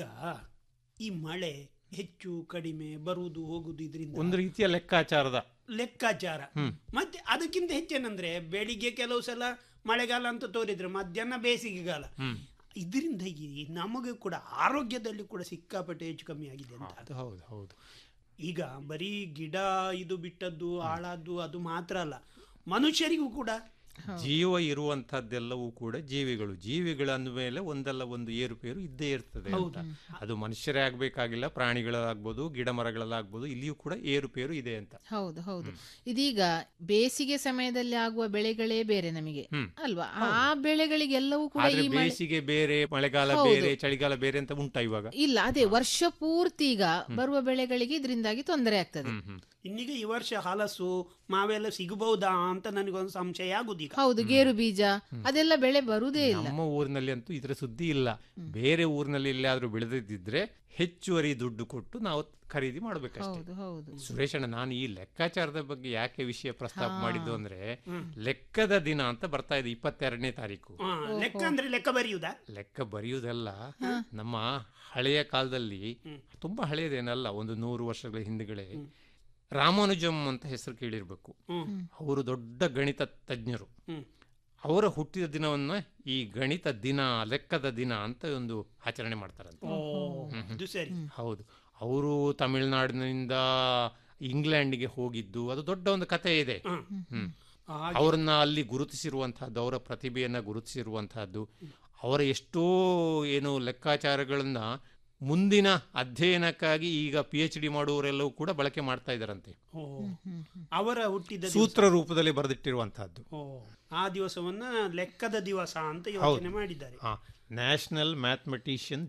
ಈ ಮಳೆ ಹೆಚ್ಚು ಕಡಿಮೆ ಬರುವುದು ಹೋಗುದು ಇದರಿಂದ ಒಂದು ರೀತಿಯ ಲೆಕ್ಕಾಚಾರದ ಲೆಕ್ಕಾಚಾರ ಮತ್ತೆ ಅದಕ್ಕಿಂತ ಹೆಚ್ಚೇನಂದ್ರೆ ಬೆಳಿಗ್ಗೆ ಕೆಲವು ಸಲ ಮಳೆಗಾಲ ಅಂತ ತೋರಿದ್ರೆ ಮಧ್ಯಾಹ್ನ ಬೇಸಿಗೆಗಾಲ ಇದರಿಂದ ನಮಗೆ ಕೂಡ ಆರೋಗ್ಯದಲ್ಲಿ ಕೂಡ ಸಿಕ್ಕಾಪಟ್ಟೆ ಹೆಚ್ಚು ಕಮ್ಮಿ ಆಗಿದೆ ಅಂತ ಅದು ಹೌದು ಹೌದು ಈಗ ಬರೀ ಗಿಡ ಇದು ಬಿಟ್ಟದ್ದು ಹಾಳಾದ್ದು ಅದು ಮಾತ್ರ ಅಲ್ಲ ಮನುಷ್ಯರಿಗೂ ಕೂಡ ಜೀವ ಇರುವಂತಹದ್ದೆಲ್ಲವೂ ಕೂಡ ಜೀವಿಗಳು ಜೀವಿಗಳ ಮೇಲೆ ಒಂದಲ್ಲ ಒಂದು ಏರುಪೇರು ಇದ್ದೇ ಇರ್ತದೆ ಅಂತ ಅದು ಮನುಷ್ಯರೇ ಆಗ್ಬೇಕಾಗಿಲ್ಲ ಪ್ರಾಣಿಗಳಾಗ್ಬೋದು ಗಿಡ ಮರಗಳಲ್ಲಾಗ್ಬೋದು ಇಲ್ಲಿಯೂ ಕೂಡ ಏರುಪೇರು ಇದೆ ಅಂತ ಹೌದು ಹೌದು ಇದೀಗ ಬೇಸಿಗೆ ಸಮಯದಲ್ಲಿ ಆಗುವ ಬೆಳೆಗಳೇ ಬೇರೆ ನಮಗೆ ಹ್ಮ್. ಅಲ್ವಾ ಆ ಬೆಳೆಗಳಿಗೆಲ್ಲವೂ ಕೂಡ ಆದ್ರೆ ಈ ಮಳೆ ಬೇಸಿಗೆ ಬೇರೆ ಮಳೆಗಾಲ ಹೌದು. ಬೇರೆ ಚಳಿಗಾಲ ಬೇರೆ ಅಂತ ಉಂಟಾ ಇವಾಗ ಇಲ್ಲ ಅದೇ ವರ್ಷ ಪೂರ್ತಿ ಈಗ ಬರುವ ಬೆಳೆಗಳಿಗೆ ಇದರಿಂದಾಗಿ ತೊಂದರೆ ಆಗ್ತದೆ ಇನ್ನೀಗ ಈ ವರ್ಷ ಹಲಸು ಮಾವೆಲ್ಲ ಸಿಗಬಹುದಾ ಅಂತ ನನಗೊಂದು ಸಂಶಯ ಆಗುದೀಗ ಹೌದು ಗೇರು ಬೀಜ ಅದೆಲ್ಲ ಬೆಳೆ ಬರುವುದೇ ಇಲ್ಲ ನಮ್ಮ ಊರಿನಲ್ಲಿ ಅಂತೂ ಇದರ ಸುದ್ದಿ ಇಲ್ಲ ಬೇರೆ ಊರಿನಲ್ಲಿ ಎಲ್ಲಿಯಾದ್ರೂ ಬೆಳೆದಿದ್ದಿದ್ರೆ ಹೆಚ್ಚುವರಿ ದುಡ್ಡು ಕೊಟ್ಟು ನಾವು ಖರೀದಿ ಮಾಡ್ಬೇಕಷ್ಟೇ ಹೌದು ಹೌದು ಸುರೇಶಣ್ಣ ನಾನು ಈ ಲೆಕ್ಕಾಚಾರದ ಬಗ್ಗೆ ಯಾಕೆ ವಿಷಯ ಪ್ರಸ್ತಾಪ ಹಾ. ಮಾಡಿದ್ದು ಅಂದ್ರೆ ಲೆಕ್ಕದ ದಿನ ಅಂತ ಬರ್ತಾ ಇದೆ ಇಪ್ಪತ್ತೆರಡನೇ ತಾರೀಕು ಹಾ, ಲೆಕ್ಕ ಅಂದ್ರೆ ಲೆಕ್ಕ ಬರೆಯುವುದಾ ಲೆಕ್ಕ ಬರೆಯುವುದಲ್ಲ ನಮ್ಮ ಹಳೆಯ ಕಾಲದಲ್ಲಿ ತುಂಬಾ ಹಳೆಯದೇನಲ್ಲ ಒಂದು ನೂರು ವರ್ಷಗಳ ಹಿಂದುಗಡೆ ರಾಮಾನುಜಂ ಅಂತ ಹೆಸರು ಕೇಳಿರ್ಬೇಕು ಅವರು ದೊಡ್ಡ ಗಣಿತ ತಜ್ಞರು ಅವರ ಹುಟ್ಟಿದ ದಿನವನ್ನ ಈ ಗಣಿತ ದಿನ ಲೆಕ್ಕದ ದಿನ ಅಂತ ಒಂದು ಆಚರಣೆ ಮಾಡ್ತಾರಂತೆ ಓ, ಹ್ಮ್, ಹ್ಮ್. ಅದು ಸರಿ ಹೌದು ಅವರು ತಮಿಳುನಾಡಿನಿಂದ ಇಂಗ್ಲೆಂಡ್ಗೆ ಹೋಗಿದ್ದು ಅದು ದೊಡ್ಡ ಒಂದು ಕಥೆ ಇದೆ ಹ್ಮ್. ಹಾಗೆ. ಅವ್ರನ್ನ ಅಲ್ಲಿ ಗುರುತಿಸಿರುವಂತಹದ್ದು ಅವರ ಪ್ರತಿಭೆಯನ್ನ ಗುರುತಿಸಿರುವಂತಹದ್ದು ಅವರ ಎಷ್ಟೋ ಏನು ಲೆಕ್ಕಾಚಾರಗಳನ್ನ ಮುಂದಿನ ಅಧ್ಯಯನಕ್ಕಾಗಿ ಈಗ ಪಿ ಎಚ್ ಡಿ ಮಾಡುವವರೆಲ್ಲವೂ ಕೂಡ ಬಳಕೆ ಮಾಡ್ತಾ ಇದ್ದಾರಂತೆ ಓ, ಅವರ ಹುಟ್ಟಿದ ದಿವಸ. ಸೂತ್ರ ರೂಪದಲ್ಲಿ ಬರೆದಿಟ್ಟಿರುವಂತಹದ್ದು ಓ, ಆ ದಿವಸವನ್ನ ಲೆಕ್ಕದ ದಿವಸ ಅಂತ ಯೋಚನೆ ಮಾಡಿದ್ದಾರೆ ನ್ಯಾಷನಲ್ ಮ್ಯಾಥಮೆಟಿಷಿಯನ್ ಡೇ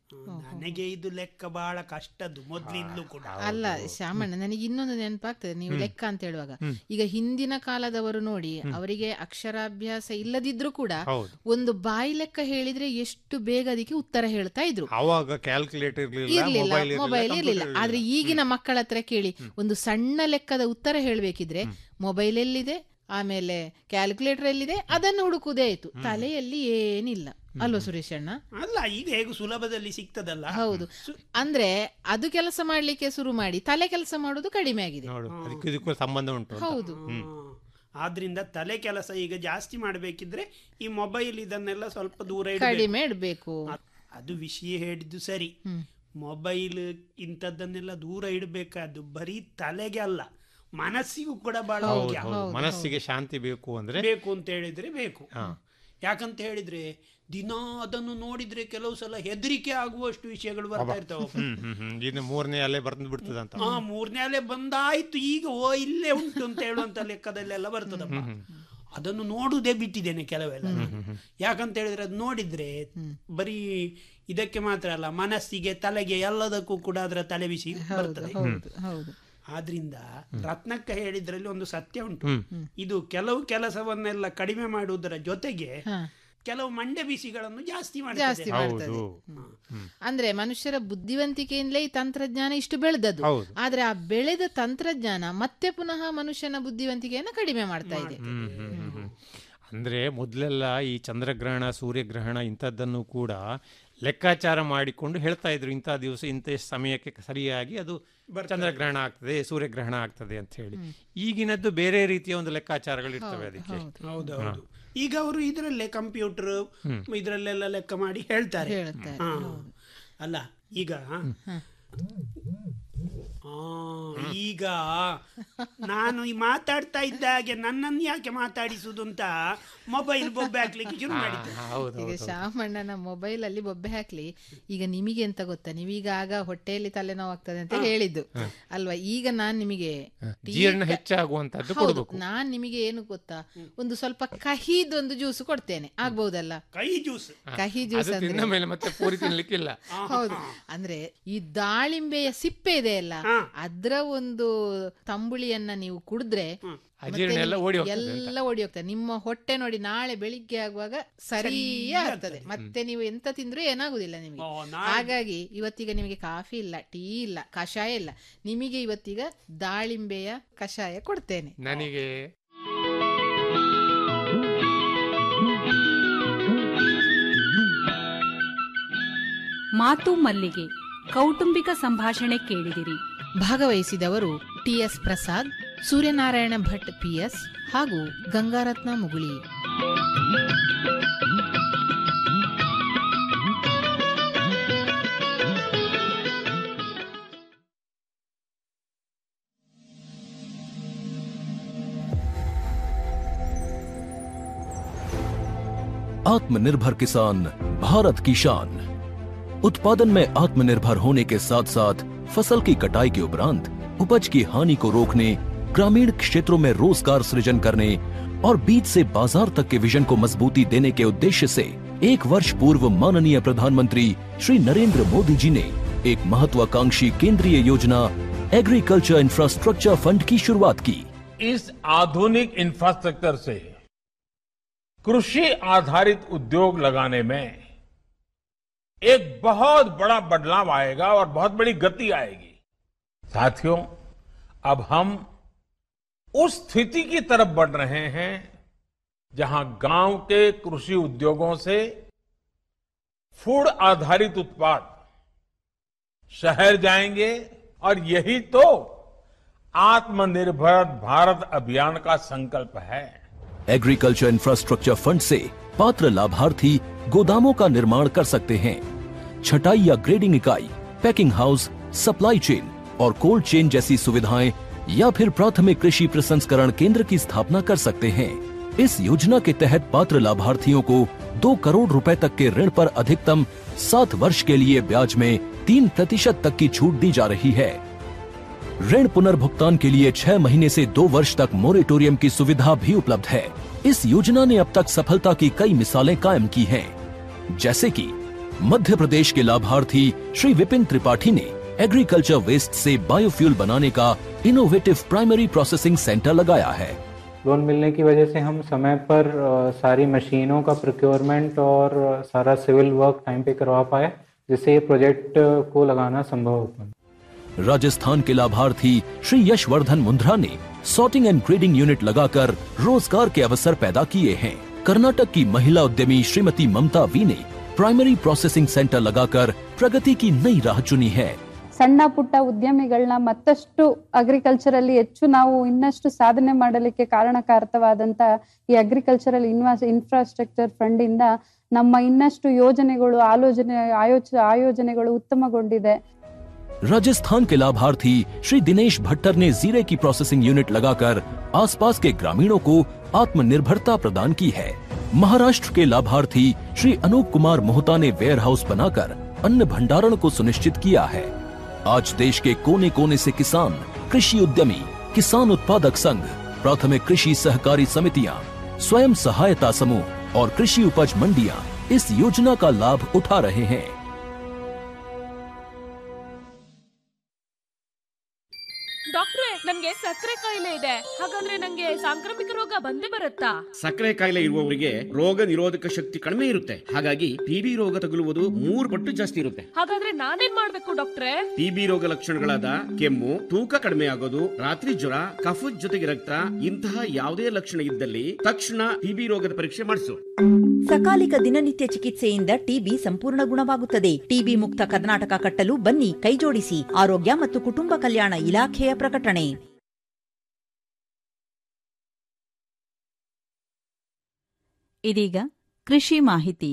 ನನಗೆ ಇದು ಲೆಕ್ಕ ಬಹಳ ಕಷ್ಟದ್ದು ಮೊದ್ಲಿಂದಲೂ ಕೂಡ ಅಲ್ಲ ಶಾಮಣ್ಣ ನನಗೆ ಇನ್ನೊಂದು ನೆನಪಾಗ್ತದೆ ನೀವು ಹ್ಮ್. ಲೆಕ್ಕ ಅಂತ ಹೇಳುವಾಗ ಹ್ಮ್. ಈಗ ಹಿಂದಿನ ಕಾಲದವರು ನೋಡಿ ಅವರಿಗೆ ಅಕ್ಷರಾಭ್ಯಾಸ ಇಲ್ಲದಿದ್ರು ಕೂಡ ಹೌದು. ಒಂದು ಬಾಯಿ ಲೆಕ್ಕ ಹೇಳಿದ್ರೆ ಎಷ್ಟು ಬೇಗ ಅದಕ್ಕೆ ಉತ್ತರ ಹೇಳ್ತಾ ಇದ್ರು ಅವಾಗ ಕ್ಯಾಲ್ಕುಲೇಟರ್ ಇರಲಿಲ್ಲ ಇರ್ಲಿಲ್ಲ ಮೊಬೈಲ್ ಮೊಬೈಲ್ ಇರ್ಲಿಲ್ಲ ಆದ್ರೆ ಈಗಿನ ಮಕ್ಕಳ ಹತ್ರ ಕೇಳಿ ಒಂದು ಸಣ್ಣ ಲೆಕ್ಕದ ಉತ್ತರ ಹೇಳಬೇಕಿದ್ರೆ ಮೊಬೈಲ್ ಎಲ್ಲಿದೆ ಆಮೇಲೆ ಕ್ಯಾಲ್ಕುಲೇಟರ್ ಎಲ್ಲಿದೆ ಅದನ್ನು ಹುಡುಕುದೇ ಆಯ್ತು ತಲೆಯಲ್ಲಿ ಏನಿಲ್ಲ ಅಲ್ವಾ ಸುರೇಶ್ ಅಣ್ಣ ಅಲ್ಲ ಈಗ ಹೇಗೂ ಸುಲಭದಲ್ಲಿ ಸಿಗ್ತದಲ್ಲ ಹೌದು ಅಂದ್ರೆ ಅದು ಕೆಲಸ ಮಾಡ್ಲಿಕ್ಕೆ ಶುರು ಮಾಡಿ ತಲೆ ಕೆಲಸ ಮಾಡೋದು ಕಡಿಮೆ ಆಗಿದೆ ನೋಡು ಅದಕ್ಕೂ ಇದಕ್ಕೂ ಸಂಬಂಧ ಉಂಟು ಅಂತ. ಹೌದು. ಹ್ಮ್. ಆದ್ರಿಂದ ತಲೆ ಕೆಲಸ ಈಗ ಜಾಸ್ತಿ ಮಾಡಬೇಕಿದ್ರೆ ಈ ಮೊಬೈಲ್ ಇದನ್ನೆಲ್ಲ ಸ್ವಲ್ಪ ದೂರ ಇಡ್ಬೇಕು. ಕಡಿಮೆ ಇಡ್ಬೇಕು ಅ- ಅದು ವಿಷಯ ಹೇಳಿದ್ದು ಸರಿ ಮೊಬೈಲ್ ಇಂಥದ್ದನ್ನೆಲ್ಲ ದೂರ ಇಡಬೇಕಾದ್ದು ಬರೀ ತಲೆಗೆ ಅಲ್ಲ ಮನಸ್ಸಿಗೂ ಕೂಡ ಬಹಳ ಹೌದು, ಮುಖ್ಯ ಹೌದು. ಮನಸ್ಸಿಗೆ ಶಾಂತಿ ಬೇಕು ಅಂದ್ರೆ ಬೇಕು ಅಂತ ಹೇಳಿದ್ರೆ ಬೇಕು ಹಾ. ಯಾಕಂತ ಹೇಳಿದ್ರೆ ದಿನ ಅದನ್ನು ನೋಡಿದ್ರೆ ಕೆಲವು ಸಲ ಹೆದರಿಕೆ ಆಗುವಷ್ಟು ವಿಷಯಗಳು ಬರ್ತಾ ಇರ್ತಾವೆ ಹ್ಮ್ ಹ್ಮ್ ಹ್ಮ್ ಇನ್ನು ಮೂರನೇ ಅಲ್ಲೇ ಬರ್ದು ಬಿಡ್ತದಂತ ಆ ಮೂರನೇ ಅಲೆ ಬಂದಾಯ್ತು ಈಗ ಓ ಇಲ್ಲೇ ಉಂಟು ಅಂತ ಹೇಳುವಂತ ಲೆಕ್ಕದಲ್ಲೆಲ್ಲ ಬರ್ತದಪ್ಪ ಅದನ್ನು ನೋಡುವುದೇ ಬಿಟ್ಟಿದ್ದೇನೆ ಕೆಲವೆಲ್ಲ ಯಾಕಂತ ಹೇಳಿದ್ರೆ ಅದು ನೋಡಿದ್ರೆ ಬರೀ ಇದಕ್ಕೆ ಮಾತ್ರ ಅಲ್ಲ ಮನಸ್ಸಿಗೆ ತಲೆಗೆ ಎಲ್ಲದಕ್ಕೂ ಕೂಡ ಅದರ ತಲೆ ಬಿಸಿ ಬರ್ತದೆ ಹೌದು ಹೌದು ಆದ್ರಿಂದ ರತ್ನಕ್ಕ ಹೇಳಿದ್ರಲ್ಲಿ ಒಂದು ಸತ್ಯ ಉಂಟು ಹ್ಮ್. ಇದು ಕೆಲವು ಕೆಲಸವನ್ನೆಲ್ಲ ಕಡಿಮೆ ಮಾಡುವುದರ ಜೊತೆಗೆ ಹಾ. ಕೆಲವು ಮಂಡೆ ಬಿಸಿಗಳನ್ನು ಜಾಸ್ತಿ ಜಾಸ್ತಿ ಮಾಡ್ತದೆ ಮಾಡ್ತದೆ ಅಂದ್ರೆ ಮನುಷ್ಯರ ಬುದ್ಧಿವಂತಿಕೆಯಿಂದಲೇ ಈ ತಂತ್ರಜ್ಞಾನ ಇಷ್ಟು ಬೆಳೆದದ್ದು ಹೌದು. ಆದ್ರೆ ಆ ಬೆಳೆದ ತಂತ್ರಜ್ಞಾನ ಮತ್ತೆ ಪುನಃ ಮನುಷ್ಯನ ಬುದ್ಧಿವಂತಿಕೆಯನ್ನು ಕಡಿಮೆ ಮಾಡ್ತಾ ಇದೆ ಹ್ಮ್, ಹ್ಮ್, ಹ್ಮ್, ಹ್ಮ್. ಅಂದ್ರೆ ಮೊದಲೆಲ್ಲ ಈ ಚಂದ್ರಗ್ರಹಣ ಸೂರ್ಯಗ್ರಹಣ ಇಂಥದ್ದನ್ನು ಕೂಡ ಲೆಕ್ಕಾಚಾರ ಮಾಡಿಕೊಂಡು ಹೇಳ್ತಾ ಇದ್ರು ಇಂಥ ದಿವಸ ಇಂಥ ಸಮಯಕ್ಕೆ ಸರಿಯಾಗಿ ಅದು ಚಂದ್ರಗ್ರಹಣ ಆಗ್ತದೆ ಸೂರ್ಯಗ್ರಹಣ ಆಗ್ತದೆ ಅಂತ ಹೇಳಿ ಈಗಿನದ್ದು ಬೇರೆ ರೀತಿಯ ಒಂದು ಲೆಕ್ಕಾಚಾರಗಳು ಇರ್ತವೆ ಅದಕ್ಕೆ ಹೌದೌದು ಈಗ ಅವರು ಇದರಲ್ಲೇ ಕಂಪ್ಯೂಟರ್ ಇದರಲ್ಲೆಲ್ಲ ಲೆಕ್ಕ ಮಾಡಿ ಹೇಳ್ತಾರೆ ಹೇಳ್ತಾರೆ, ಹಾ. ಅಲ್ಲ ಈಗ ಆ, ಈಗ ನಾನು ಈ ಮಾತಾಡ್ತಾ ಇದ್ದ ಹಾಗೆ ನನ್ನನ್ನು ಯಾಕೆ ಮಾತಾಡಿಸುದು ಅಂತ ಮೊಬೈಲ್ ಬೊಬ್ಬೆ ಹಾಕ್ಲಿಕ್ಕೆ ಶುರು ಮಾಡಿದ್ದೆ ಈಗ ಶಾಮಣ್ಣನ ಮೊಬೈಲ್ ಅಲ್ಲಿ ಬೊಬ್ಬೆ ಹಾಕ್ಲಿ ಈಗ ನಿಮಗೆ ಎಂತ ಗೊತ್ತಾ ನೀವೀಗ ಆಗ ಹೊಟ್ಟೆಯಲ್ಲಿ ತಲೆನೋವು ಆಗ್ತದೆ ಅಂತ ಹೇಳಿದ್ದು ಅಲ್ವಾ ಈಗ ನಾನ್ ನಿಮಗೆ ಟೀ ಜೀರ್ಣ ಕ- ಹೆಚ್ಚಾಗುವಂತದ್ದು ಹೌದು, ಕೊಡ್ಬೇಕು ನಾನ್ ನಿಮಗೆ ಏನು ಗೊತ್ತಾ ಒಂದು ಸ್ವಲ್ಪ ಕಹಿದೊಂದು ಜ್ಯೂಸ್ ಕೊಡ್ತೇನೆ ಆಗ್ಬಹುದಲ್ಲ ಕಹಿ ಜ್ಯೂಸ್ ಕಹಿ ಜ್ಯೂಸ್ ಅದು ತಿಂದ ಮೇಲೆ ಮತ್ತೆ ಪೂರಿ ತಿನ್ಲಿಕ್ಕಿಲ್ಲ ಹೌದು ಅಂದ್ರೆ ಈ ದಾಳಿಂಬೆಯ ಸಿಪ್ಪೆ ಇದೆ ಅಲ್ಲ ಅದ್ರ ಒಂದು ತಂಬುಳಿಯನ್ನ ನೀವು ಕುಡಿದ್ರೆ ಮತ್ತೆ ಅಜೀರ್ಣ ಎಲ್ಲ ನಿಮ್ಗೆ ಓಡಿ ಹೋಗ್ತದೆ ಅಂತ. ಎಲ್ಲ ಓಡಿ ಹೋಗ್ತದೆ ನಿಮ್ಮ ಹೊಟ್ಟೆ ನೋಡಿ ನಾಳೆ ಬೆಳಿಗ್ಗೆ ಆಗುವಾಗ ಸರಿಯೇ ಆಗ್ತದೆ ಮತ್ತೆ ನೀವು ಎಂತ ತಿಂದ್ರೂ ಏನಾಗುದಿಲ್ಲ ನಿಮಗೆ ಹಾಗಾಗಿ ಇವತ್ತೀಗ ನಿಮಗೆ ಕಾಫಿ ಇಲ್ಲ ಟೀ ಇಲ್ಲ ಕಷಾಯ ಇಲ್ಲ ನಿಮಗೆ ಇವತ್ತೀಗ ದಾಳಿಂಬೆಯ ಕಷಾಯ ಕೊಡ್ತೇನೆ ನನಗೆ ಮಾತು ಮಲ್ಲಿಗೆ ಕೌಟುಂಬಿಕ ಸಂಭಾಷಣೆ ಕೇಳಿದಿರಿ ಭಾಗವಹಿಸಿದವರು ಟಿಎಸ್ ಪ್ರಸಾದ್ ಸೂರ್ಯನಾರಾಯಣ ಭಟ್ ಪಿಎಸ್ ಹಾಗೂ ಗಂಗಾರತ್ನ ಮುಗುಳಿ आत्मनिर्भर किसान भारत की शान उत्पादन में आत्मनिर्भर होने के साथ साथ फसल की कटाई के उपरांत उपज की हानि को रोकने ग्रामीण क्षेत्रों में रोजगार सृजन करने और बीज से बाजार तक के विजन को मजबूती देने के उद्देश्य से एक वर्ष पूर्व माननीय प्रधानमंत्री श्री नरेंद्र मोदी जी ने एक महत्वाकांक्षी केंद्रीय योजना एग्रीकल्चर इंफ्रास्ट्रक्चर फंड की शुरुआत की इस आधुनिक इंफ्रास्ट्रक्चर से कृषि आधारित उद्योग लगाने में एक बहुत बड़ा बदलाव आएगा और बहुत बड़ी गति आएगी साथियों अब हम उस स्थिति की तरफ बढ़ रहे हैं जहां गांव के कृषि उद्योगों से फूड आधारित उत्पाद शहर जाएंगे और यही तो आत्मनिर्भर भारत अभियान का संकल्प है एग्रीकल्चर इंफ्रास्ट्रक्चर फंड से पात्र लाभार्थी गोदामों का निर्माण कर सकते हैं छटाई या ग्रेडिंग इकाई पैकिंग हाउस सप्लाई चेन और कोल्ड चेन जैसी सुविधाएं या फिर प्राथमिक कृषि प्रसंस्करण केंद्र की स्थापना कर सकते हैं इस योजना के तहत पात्र लाभार्थियों को दो करोड़ रुपए तक के ऋण पर अधिकतम सात वर्ष के लिए ब्याज में तीन प्रतिशत तक की छूट दी जा रही है ऋण पुनर्भुगतान के लिए छह महीने से दो वर्ष तक मोरेटोरियम की सुविधा भी उपलब्ध है इस योजना ने अब तक सफलता की कई मिसालें कायम की हैं, जैसे कि मध्य प्रदेश के लाभार्थी श्री विपिन त्रिपाठी ने एग्रीकल्चर वेस्ट से बायोफ्यूल बनाने का इनोवेटिव प्राइमरी प्रोसेसिंग सेंटर लगाया है लोन मिलने की वजह से हम समय पर अ, सारी मशीनों का प्रोक्योरमेंट और अ, सारा सिविल वर्क टाइम पे करवा पाए जिससे ये प्रोजेक्ट अ, को लगाना संभव हो पाए राजस्थान के लाभार्थी श्री यशवर्धन मुंद्रा ने सॉर्टिंग एंड ग्रेडिंग यूनिट लगाकर रोजगार के अवसर पैदा किए हैं कर्नाटक की महिला उद्यमी श्रीमती ममता वी ने प्राइमरी प्रोसेसिंग सेंटर लगाकर प्रगति की नई राह चुनी है ಸಣ್ಣ ಪುಟ್ಟ ಉದ್ಯಮಿಗಳನ್ನ ಮತ್ತಷ್ಟು ಅಗ್ರಿಕಲ್ಚರಲ್ಲಿ ಹೆಚ್ಚು ನಾವು ಇನ್ನಷ್ಟು ಸಾಧನೆ ಮಾಡಲಿಕ್ಕೆ ಕಾರಣಕಾರಕವಾದಂತ ಈ ಅಗ್ರಿಕಲ್ಚರಲ್ ಇನ್ವಾಸ್ ಇನ್ಫ್ರಾಸ್ಟ್ರಕ್ಚರ್ ಫಂಡ್ ಇಂದ ನಮ್ಮ ಇನ್ನಷ್ಟು ಯೋಜನೆಗಳು ಆಲೋಚನೆ ಆಯೋಚ ಆಯೋಜನೆಗಳು ಉತ್ತಮಗೊಂಡಿದೆ राजस्थान के लाभार्थी श्री दिनेश भट्टर ने जीरे की प्रोसेसिंग यूनिट लगाकर आसपास के ग्रामीणों को आत्मनिर्भरता प्रदान की है महाराष्ट्र के लाभार्थी श्री अनूप कुमार मोहता ने वेयर हाउस बनाकर अन्न भंडारण को सुनिश्चित किया है आज देश के कोने कोने से किसान कृषि उद्यमी किसान उत्पादक संघ प्राथमिक कृषि सहकारी समितियां स्वयं सहायता समूह और कृषि उपज मंडियां इस योजना का लाभ उठा रहे हैं ಡಾಕ್ಟ್ರೆ ನನ್ಗೆ ಸಕ್ಕರೆ ಕಾಯಿಲೆ ಇದೆ ಹಾಗಂದ್ರೆ ನಂಗೆ ಸಾಂಕ್ರಾಮಿಕ ರೋಗ ಬಂದೇ ಬರುತ್ತಾ ಸಕ್ಕರೆ ಕಾಯಿಲೆ ಇರುವವರಿಗೆ ರೋಗ ನಿರೋಧಕ ಶಕ್ತಿ ಕಡಿಮೆ ಇರುತ್ತೆ ಹಾಗಾಗಿ ಟಿಬಿ ರೋಗ ತಗುಲುವುದು ಮೂರು ಪಟ್ಟು ಜಾಸ್ತಿ ಇರುತ್ತೆ ಹಾಗಾದ್ರೆ ನಾನೇನ್ ಮಾಡ್ಬೇಕು ಡಾಕ್ಟ್ರೆ ಟಿಬಿ ರೋಗ ಲಕ್ಷಣಗಳಾದ ಕೆಮ್ಮು ತೂಕ ಕಡಿಮೆ ಆಗೋದು ರಾತ್ರಿ ಜ್ವರ ಕಫದ ಜೊತೆಗೆ ರಕ್ತ ಇಂತಹ ಯಾವುದೇ ಲಕ್ಷಣ ಇದ್ದಲ್ಲಿ ತಕ್ಷಣ ಟಿಬಿ ರೋಗದ ಪರೀಕ್ಷೆ ಮಾಡಿಸು ಸಕಾಲಿಕ ದಿನನಿತ್ಯ ಚಿಕಿತ್ಸೆಯಿಂದ ಟಿಬಿ ಸಂಪೂರ್ಣ ಗುಣವಾಗುತ್ತದೆ ಟಿಬಿ ಮುಕ್ತ ಕರ್ನಾಟಕ ಕಟ್ಟಲು ಬನ್ನಿ ಕೈಜೋಡಿಸಿ ಆರೋಗ್ಯ ಮತ್ತು ಕುಟುಂಬ ಕಲ್ಯಾಣ ಇಲಾಖೆಯ ಪ್ರಕಟಣೆ ಇದೀಗ ಕೃಷಿ ಮಾಹಿತಿ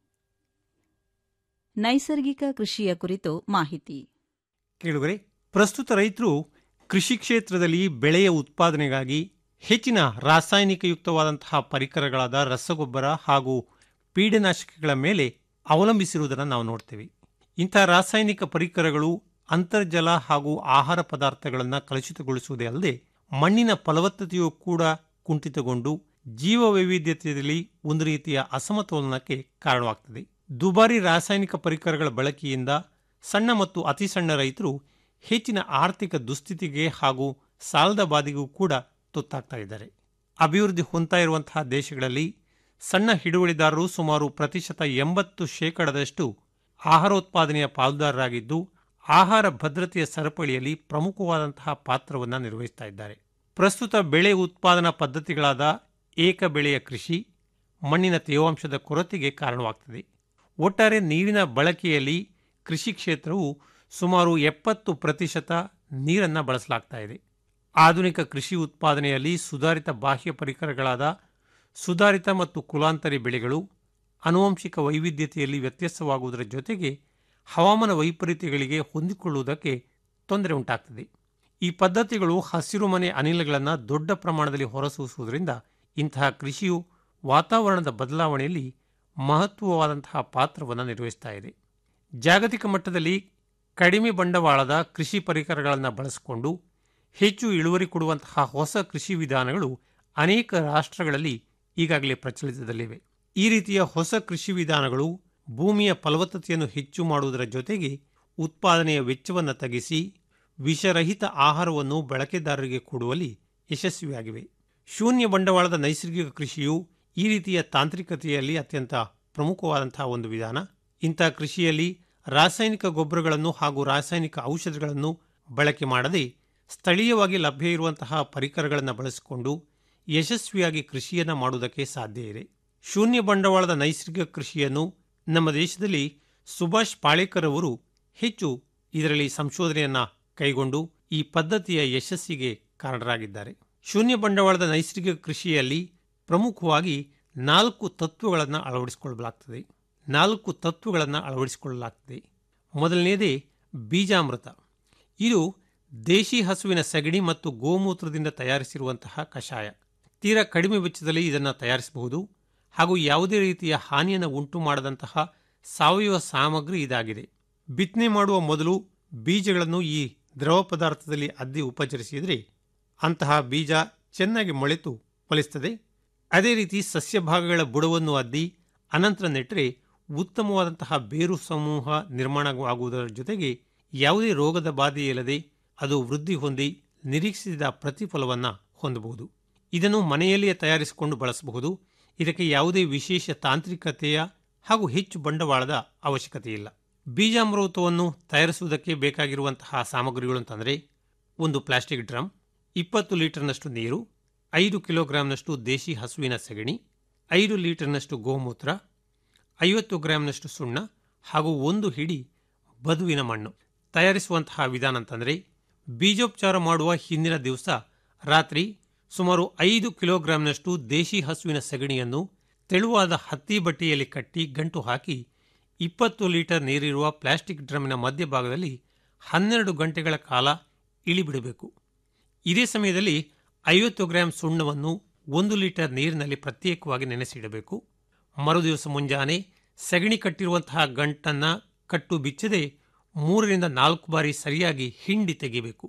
ನೈಸರ್ಗಿಕ ಕೃಷಿಯ ಕುರಿತು ಮಾಹಿತಿ ಕೇಳುಗರೆ ಪ್ರಸ್ತುತ ರೈತರು ಕೃಷಿ ಕ್ಷೇತ್ರದಲ್ಲಿ ಬೆಳೆಯ ಉತ್ಪಾದನೆಗಾಗಿ ಹೆಚ್ಚಿನ ರಾಸಾಯನಿಕಯುಕ್ತವಾದಂತಹ ಪರಿಕರಗಳಾದ ರಸಗೊಬ್ಬರ ಹಾಗೂ ಪೀಡನಾಶಕಗಳ ಮೇಲೆ ಅವಲಂಬಿಸಿರುವುದನ್ನು ನಾವು ನೋಡ್ತೇವೆ ಇಂಥ ರಾಸಾಯನಿಕ ಪರಿಕರಗಳು ಅಂತರ್ಜಲ ಹಾಗೂ ಆಹಾರ ಪದಾರ್ಥಗಳನ್ನು ಕಲುಷಿತಗೊಳಿಸುವುದೇ ಅಲ್ಲದೆ ಮಣ್ಣಿನ ಫಲವತ್ತತೆಯೂ ಕೂಡ ಕುಂಠಿತಗೊಂಡು ಜೀವ ವೈವಿಧ್ಯತೆಯಲ್ಲಿ ಒಂದು ರೀತಿಯ ಅಸಮತೋಲನಕ್ಕೆ ಕಾರಣವಾಗ್ತದೆ ದುಬಾರಿ ರಾಸಾಯನಿಕ ಪರಿಕರಗಳ ಬಳಕೆಯಿಂದ ಸಣ್ಣ ಮತ್ತು ಅತಿ ಸಣ್ಣ ರೈತರು ಹೆಚ್ಚಿನ ಆರ್ಥಿಕ ದುಸ್ಥಿತಿಗೆ ಹಾಗೂ ಸಾಲದ ಬಾಧೆಗೂ ಕೂಡ ತುತ್ತಾಗ್ತಾ ಇದ್ದಾರೆ ಅಭಿವೃದ್ಧಿ ಹೊಂದ್ತಾ ಇರುವಂತಹ ದೇಶಗಳಲ್ಲಿ ಸಣ್ಣ ಹಿಡುವಳಿದಾರರು ಸುಮಾರು ಪ್ರತಿಶತ ಎಂಬತ್ತು ಶೇಕಡದಷ್ಟು ಆಹಾರೋತ್ಪಾದನೆಯ ಪಾಲುದಾರರಾಗಿದ್ದು ಆಹಾರ ಭದ್ರತೆಯ ಸರಪಳಿಯಲ್ಲಿ ಪ್ರಮುಖವಾದಂತಹ ಪಾತ್ರವನ್ನು ನಿರ್ವಹಿಸ್ತಾ ಇದ್ದಾರೆ ಪ್ರಸ್ತುತ ಬೆಳೆ ಉತ್ಪಾದನಾ ಪದ್ಧತಿಗಳಾದ ಏಕ ಬೆಳೆಯ ಕೃಷಿ ಮಣ್ಣಿನ ತೇವಾಂಶದ ಕೊರತೆಗೆ ಕಾರಣವಾಗ್ತದೆ ಒಟ್ಟಾರೆ ನೀರಿನ ಬಳಕೆಯಲ್ಲಿ ಕೃಷಿ ಕ್ಷೇತ್ರವು ಸುಮಾರು ಎಪ್ಪತ್ತು ಪ್ರತಿಶತ ನೀರನ್ನು ಬಳಸಲಾಗ್ತಾ ಇದೆ ಆಧುನಿಕ ಕೃಷಿ ಉತ್ಪಾದನೆಯಲ್ಲಿ ಸುಧಾರಿತ ಬಾಹ್ಯ ಪರಿಕರಗಳಾದ ಸುಧಾರಿತ ಮತ್ತು ಕುಲಾಂತರಿ ಬೆಳೆಗಳು ಆನುವಂಶಿಕ ವೈವಿಧ್ಯತೆಯಲ್ಲಿ ವ್ಯತ್ಯಾಸವಾಗುವುದರ ಜೊತೆಗೆ ಹವಾಮಾನ ವೈಪರೀತ್ಯಗಳಿಗೆ ಹೊಂದಿಕೊಳ್ಳುವುದಕ್ಕೆ ತೊಂದರೆ ಉಂಟಾಗ್ತದೆ ಈ ಪದ್ಧತಿಗಳು ಹಸಿರುಮನೆ ಅನಿಲಗಳನ್ನು ದೊಡ್ಡ ಪ್ರಮಾಣದಲ್ಲಿ ಹೊರಸೂಸುವುದರಿಂದ ಇಂತಹ ಕೃಷಿಯು ವಾತಾವರಣದ ಬದಲಾವಣೆಯಲ್ಲಿ ಮಹತ್ವವಾದಂತಹ ಪಾತ್ರವನ್ನು ನಿರ್ವಹಿಸ್ತಾ ಇದೆ ಜಾಗತಿಕ ಮಟ್ಟದಲ್ಲಿ ಕಡಿಮೆ ಬಂಡವಾಳದ ಕೃಷಿ ಪರಿಕರಗಳನ್ನು ಬಳಸಿಕೊಂಡು ಹೆಚ್ಚು ಇಳುವರಿ ಕೊಡುವಂತಹ ಹೊಸ ಕೃಷಿ ವಿಧಾನಗಳು ಅನೇಕ ರಾಷ್ಟ್ರಗಳಲ್ಲಿ ಈಗಾಗಲೇ ಪ್ರಚಲಿತದಲ್ಲಿವೆ ಈ ರೀತಿಯ ಹೊಸ ಕೃಷಿ ವಿಧಾನಗಳು ಭೂಮಿಯ ಫಲವತ್ತತೆಯನ್ನು ಹೆಚ್ಚು ಮಾಡುವುದರ ಜೊತೆಗೆ ಉತ್ಪಾದನೆಯ ವೆಚ್ಚವನ್ನು ತಗ್ಗಿಸಿ ವಿಷರಹಿತ ಆಹಾರವನ್ನು ಬಳಕೆದಾರರಿಗೆ ಕೊಡುವಲ್ಲಿ ಯಶಸ್ವಿಯಾಗಿವೆ ಶೂನ್ಯ ಬಂಡವಾಳದ ನೈಸರ್ಗಿಕ ಕೃಷಿಯು ಈ ರೀತಿಯ ತಾಂತ್ರಿಕತೆಯಲ್ಲಿ ಅತ್ಯಂತ ಪ್ರಮುಖವಾದಂತಹ ಒಂದು ವಿಧಾನ ಇಂಥ ಕೃಷಿಯಲ್ಲಿ ರಾಸಾಯನಿಕ ಗೊಬ್ಬರಗಳನ್ನು ಹಾಗೂ ರಾಸಾಯನಿಕ ಔಷಧಗಳನ್ನು ಬಳಕೆ ಮಾಡದೆ ಸ್ಥಳೀಯವಾಗಿ ಲಭ್ಯ ಇರುವಂತಹ ಪರಿಕರಗಳನ್ನು ಬಳಸಿಕೊಂಡು ಯಶಸ್ವಿಯಾಗಿ ಕೃಷಿಯನ್ನು ಮಾಡುವುದಕ್ಕೆ ಸಾಧ್ಯ ಇದೆ ಶೂನ್ಯ ಬಂಡವಾಳದ ನೈಸರ್ಗಿಕ ಕೃಷಿಯನ್ನು ನಮ್ಮ ದೇಶದಲ್ಲಿ ಸುಭಾಷ್ ಪಾಳೇಕರ್ ಅವರು ಹೆಚ್ಚು ಇದರಲ್ಲಿ ಸಂಶೋಧನೆಯನ್ನ ಕೈಗೊಂಡು ಈ ಪದ್ಧತಿಯ ಯಶಸ್ಸಿಗೆ ಕಾರಣರಾಗಿದ್ದಾರೆ ಶೂನ್ಯ ಬಂಡವಾಳದ ನೈಸರ್ಗಿಕ ಕೃಷಿಯಲ್ಲಿ ಪ್ರಮುಖವಾಗಿ ನಾಲ್ಕು ತತ್ವಗಳನ್ನು ಅಳವಡಿಸಿಕೊಳ್ಳಲಾಗ್ತದೆ ನಾಲ್ಕು ತತ್ವಗಳನ್ನು ಅಳವಡಿಸಿಕೊಳ್ಳಲಾಗ್ತದೆ ಮೊದಲನೆಯದೇ ಬೀಜಾಮೃತ ಇದು ದೇಶಿ ಹಸುವಿನ ಸಗಣಿ ಮತ್ತು ಗೋಮೂತ್ರದಿಂದ ತಯಾರಿಸಿರುವಂತಹ ಕಷಾಯ ತೀರಾ ಕಡಿಮೆ ವೆಚ್ಚದಲ್ಲಿ ಇದನ್ನು ತಯಾರಿಸಬಹುದು ಹಾಗೂ ಯಾವುದೇ ರೀತಿಯ ಹಾನಿಯನ್ನು ಉಂಟು ಮಾಡದಂತಹ ಸಾವಯವ ಸಾಮಗ್ರಿ ಇದಾಗಿದೆ ಬಿತ್ತನೆ ಮಾಡುವ ಮೊದಲು ಬೀಜಗಳನ್ನು ಈ ದ್ರವ ಪದಾರ್ಥದಲ್ಲಿ ಅದ್ದಿ ಉಪಚರಿಸಿದರೆ ಅಂತಹ ಬೀಜ ಚೆನ್ನಾಗಿ ಮೊಳೆತು ಫಲಿಸ್ತದೆ ಅದೇ ರೀತಿ ಸಸ್ಯ ಭಾಗಗಳ ಬುಡವನ್ನು ಅದ್ದಿ ಅನಂತರ ನೆಟ್ಟರೆ ಉತ್ತಮವಾದಂತಹ ಬೇರು ಸಮೂಹ ನಿರ್ಮಾಣವಾಗುವುದರ ಜೊತೆಗೆ ಯಾವುದೇ ರೋಗದ ಬಾಧೆ ಇಲ್ಲದೆ ಅದು ವೃದ್ಧಿ ಹೊಂದಿ ನಿರೀಕ್ಷಿಸಿದ ಪ್ರತಿಫಲವನ್ನು ಹೊಂದಬಹುದು ಇದನ್ನು ಮನೆಯಲ್ಲಿಯೇ ತಯಾರಿಸಿಕೊಂಡು ಬಳಸಬಹುದು ಇದಕ್ಕೆ ಯಾವುದೇ ವಿಶೇಷ ತಾಂತ್ರಿಕತೆಯ ಹಾಗೂ ಹೆಚ್ಚು ಬಂಡವಾಳದ ಅವಶ್ಯಕತೆ ಇಲ್ಲ ಬೀಜಾಮೃತವನ್ನು ತಯಾರಿಸುವುದಕ್ಕೆ ಬೇಕಾಗಿರುವಂತಹ ಸಾಮಗ್ರಿಗಳು ಅಂತಂದರೆ ಒಂದು ಪ್ಲಾಸ್ಟಿಕ್ ಡ್ರಮ್ ಇಪ್ಪತ್ತು ಲೀಟರ್ನಷ್ಟು ನೀರು ಐದು ಕಿಲೋಗ್ರಾಂನಷ್ಟು ದೇಶಿ ಹಸುವಿನ ಸಗಣಿ ಐದು ಲೀಟರ್ನಷ್ಟು ಗೋಮೂತ್ರ ಐವತ್ತು ಗ್ರಾಂನಷ್ಟು ಸುಣ್ಣ ಹಾಗೂ ಒಂದು ಹಿಡಿ ಬದುವಿನ ಮಣ್ಣು ತಯಾರಿಸುವಂತಹ ವಿಧಾನ ಅಂತಂದರೆ ಬೀಜೋಪಚಾರ ಮಾಡುವ ಹಿಂದಿನ ದಿವಸ ರಾತ್ರಿ ಸುಮಾರು ಐದು ಕಿಲೋಗ್ರಾಂನಷ್ಟು ದೇಶಿ ಹಸುವಿನ ಸಗಣಿಯನ್ನು ತೆಳುವಾದ ಹತ್ತಿ ಬಟ್ಟೆಯಲ್ಲಿ ಕಟ್ಟಿ ಗಂಟು ಹಾಕಿ ಇಪ್ಪತ್ತು ಲೀಟರ್ ನೀರಿರುವ ಪ್ಲಾಸ್ಟಿಕ್ ಡ್ರಮ್ಮಿನ ಮಧ್ಯಭಾಗದಲ್ಲಿ ಹನ್ನೆರಡು ಗಂಟೆಗಳ ಕಾಲ ಇಳಿಬಿಡಬೇಕು ಇದೇ ಸಮಯದಲ್ಲಿ ಐವತ್ತು ಗ್ರಾಂ ಸುಣ್ಣವನ್ನು ಒಂದು ಲೀಟರ್ ನೀರಿನಲ್ಲಿ ಪ್ರತ್ಯೇಕವಾಗಿ ನೆನೆಸಿಡಬೇಕು ಮರುದಿವಸ ಮುಂಜಾನೆ ಸಗಣಿ ಕಟ್ಟಿರುವಂತಹ ಗಂಟನ್ನು ಕಟ್ಟು ಬಿಚ್ಚದೆ ಮೂರರಿಂದ ನಾಲ್ಕು ಬಾರಿ ಸರಿಯಾಗಿ ಹಿಂಡಿ ತೆಗೆಯಬೇಕು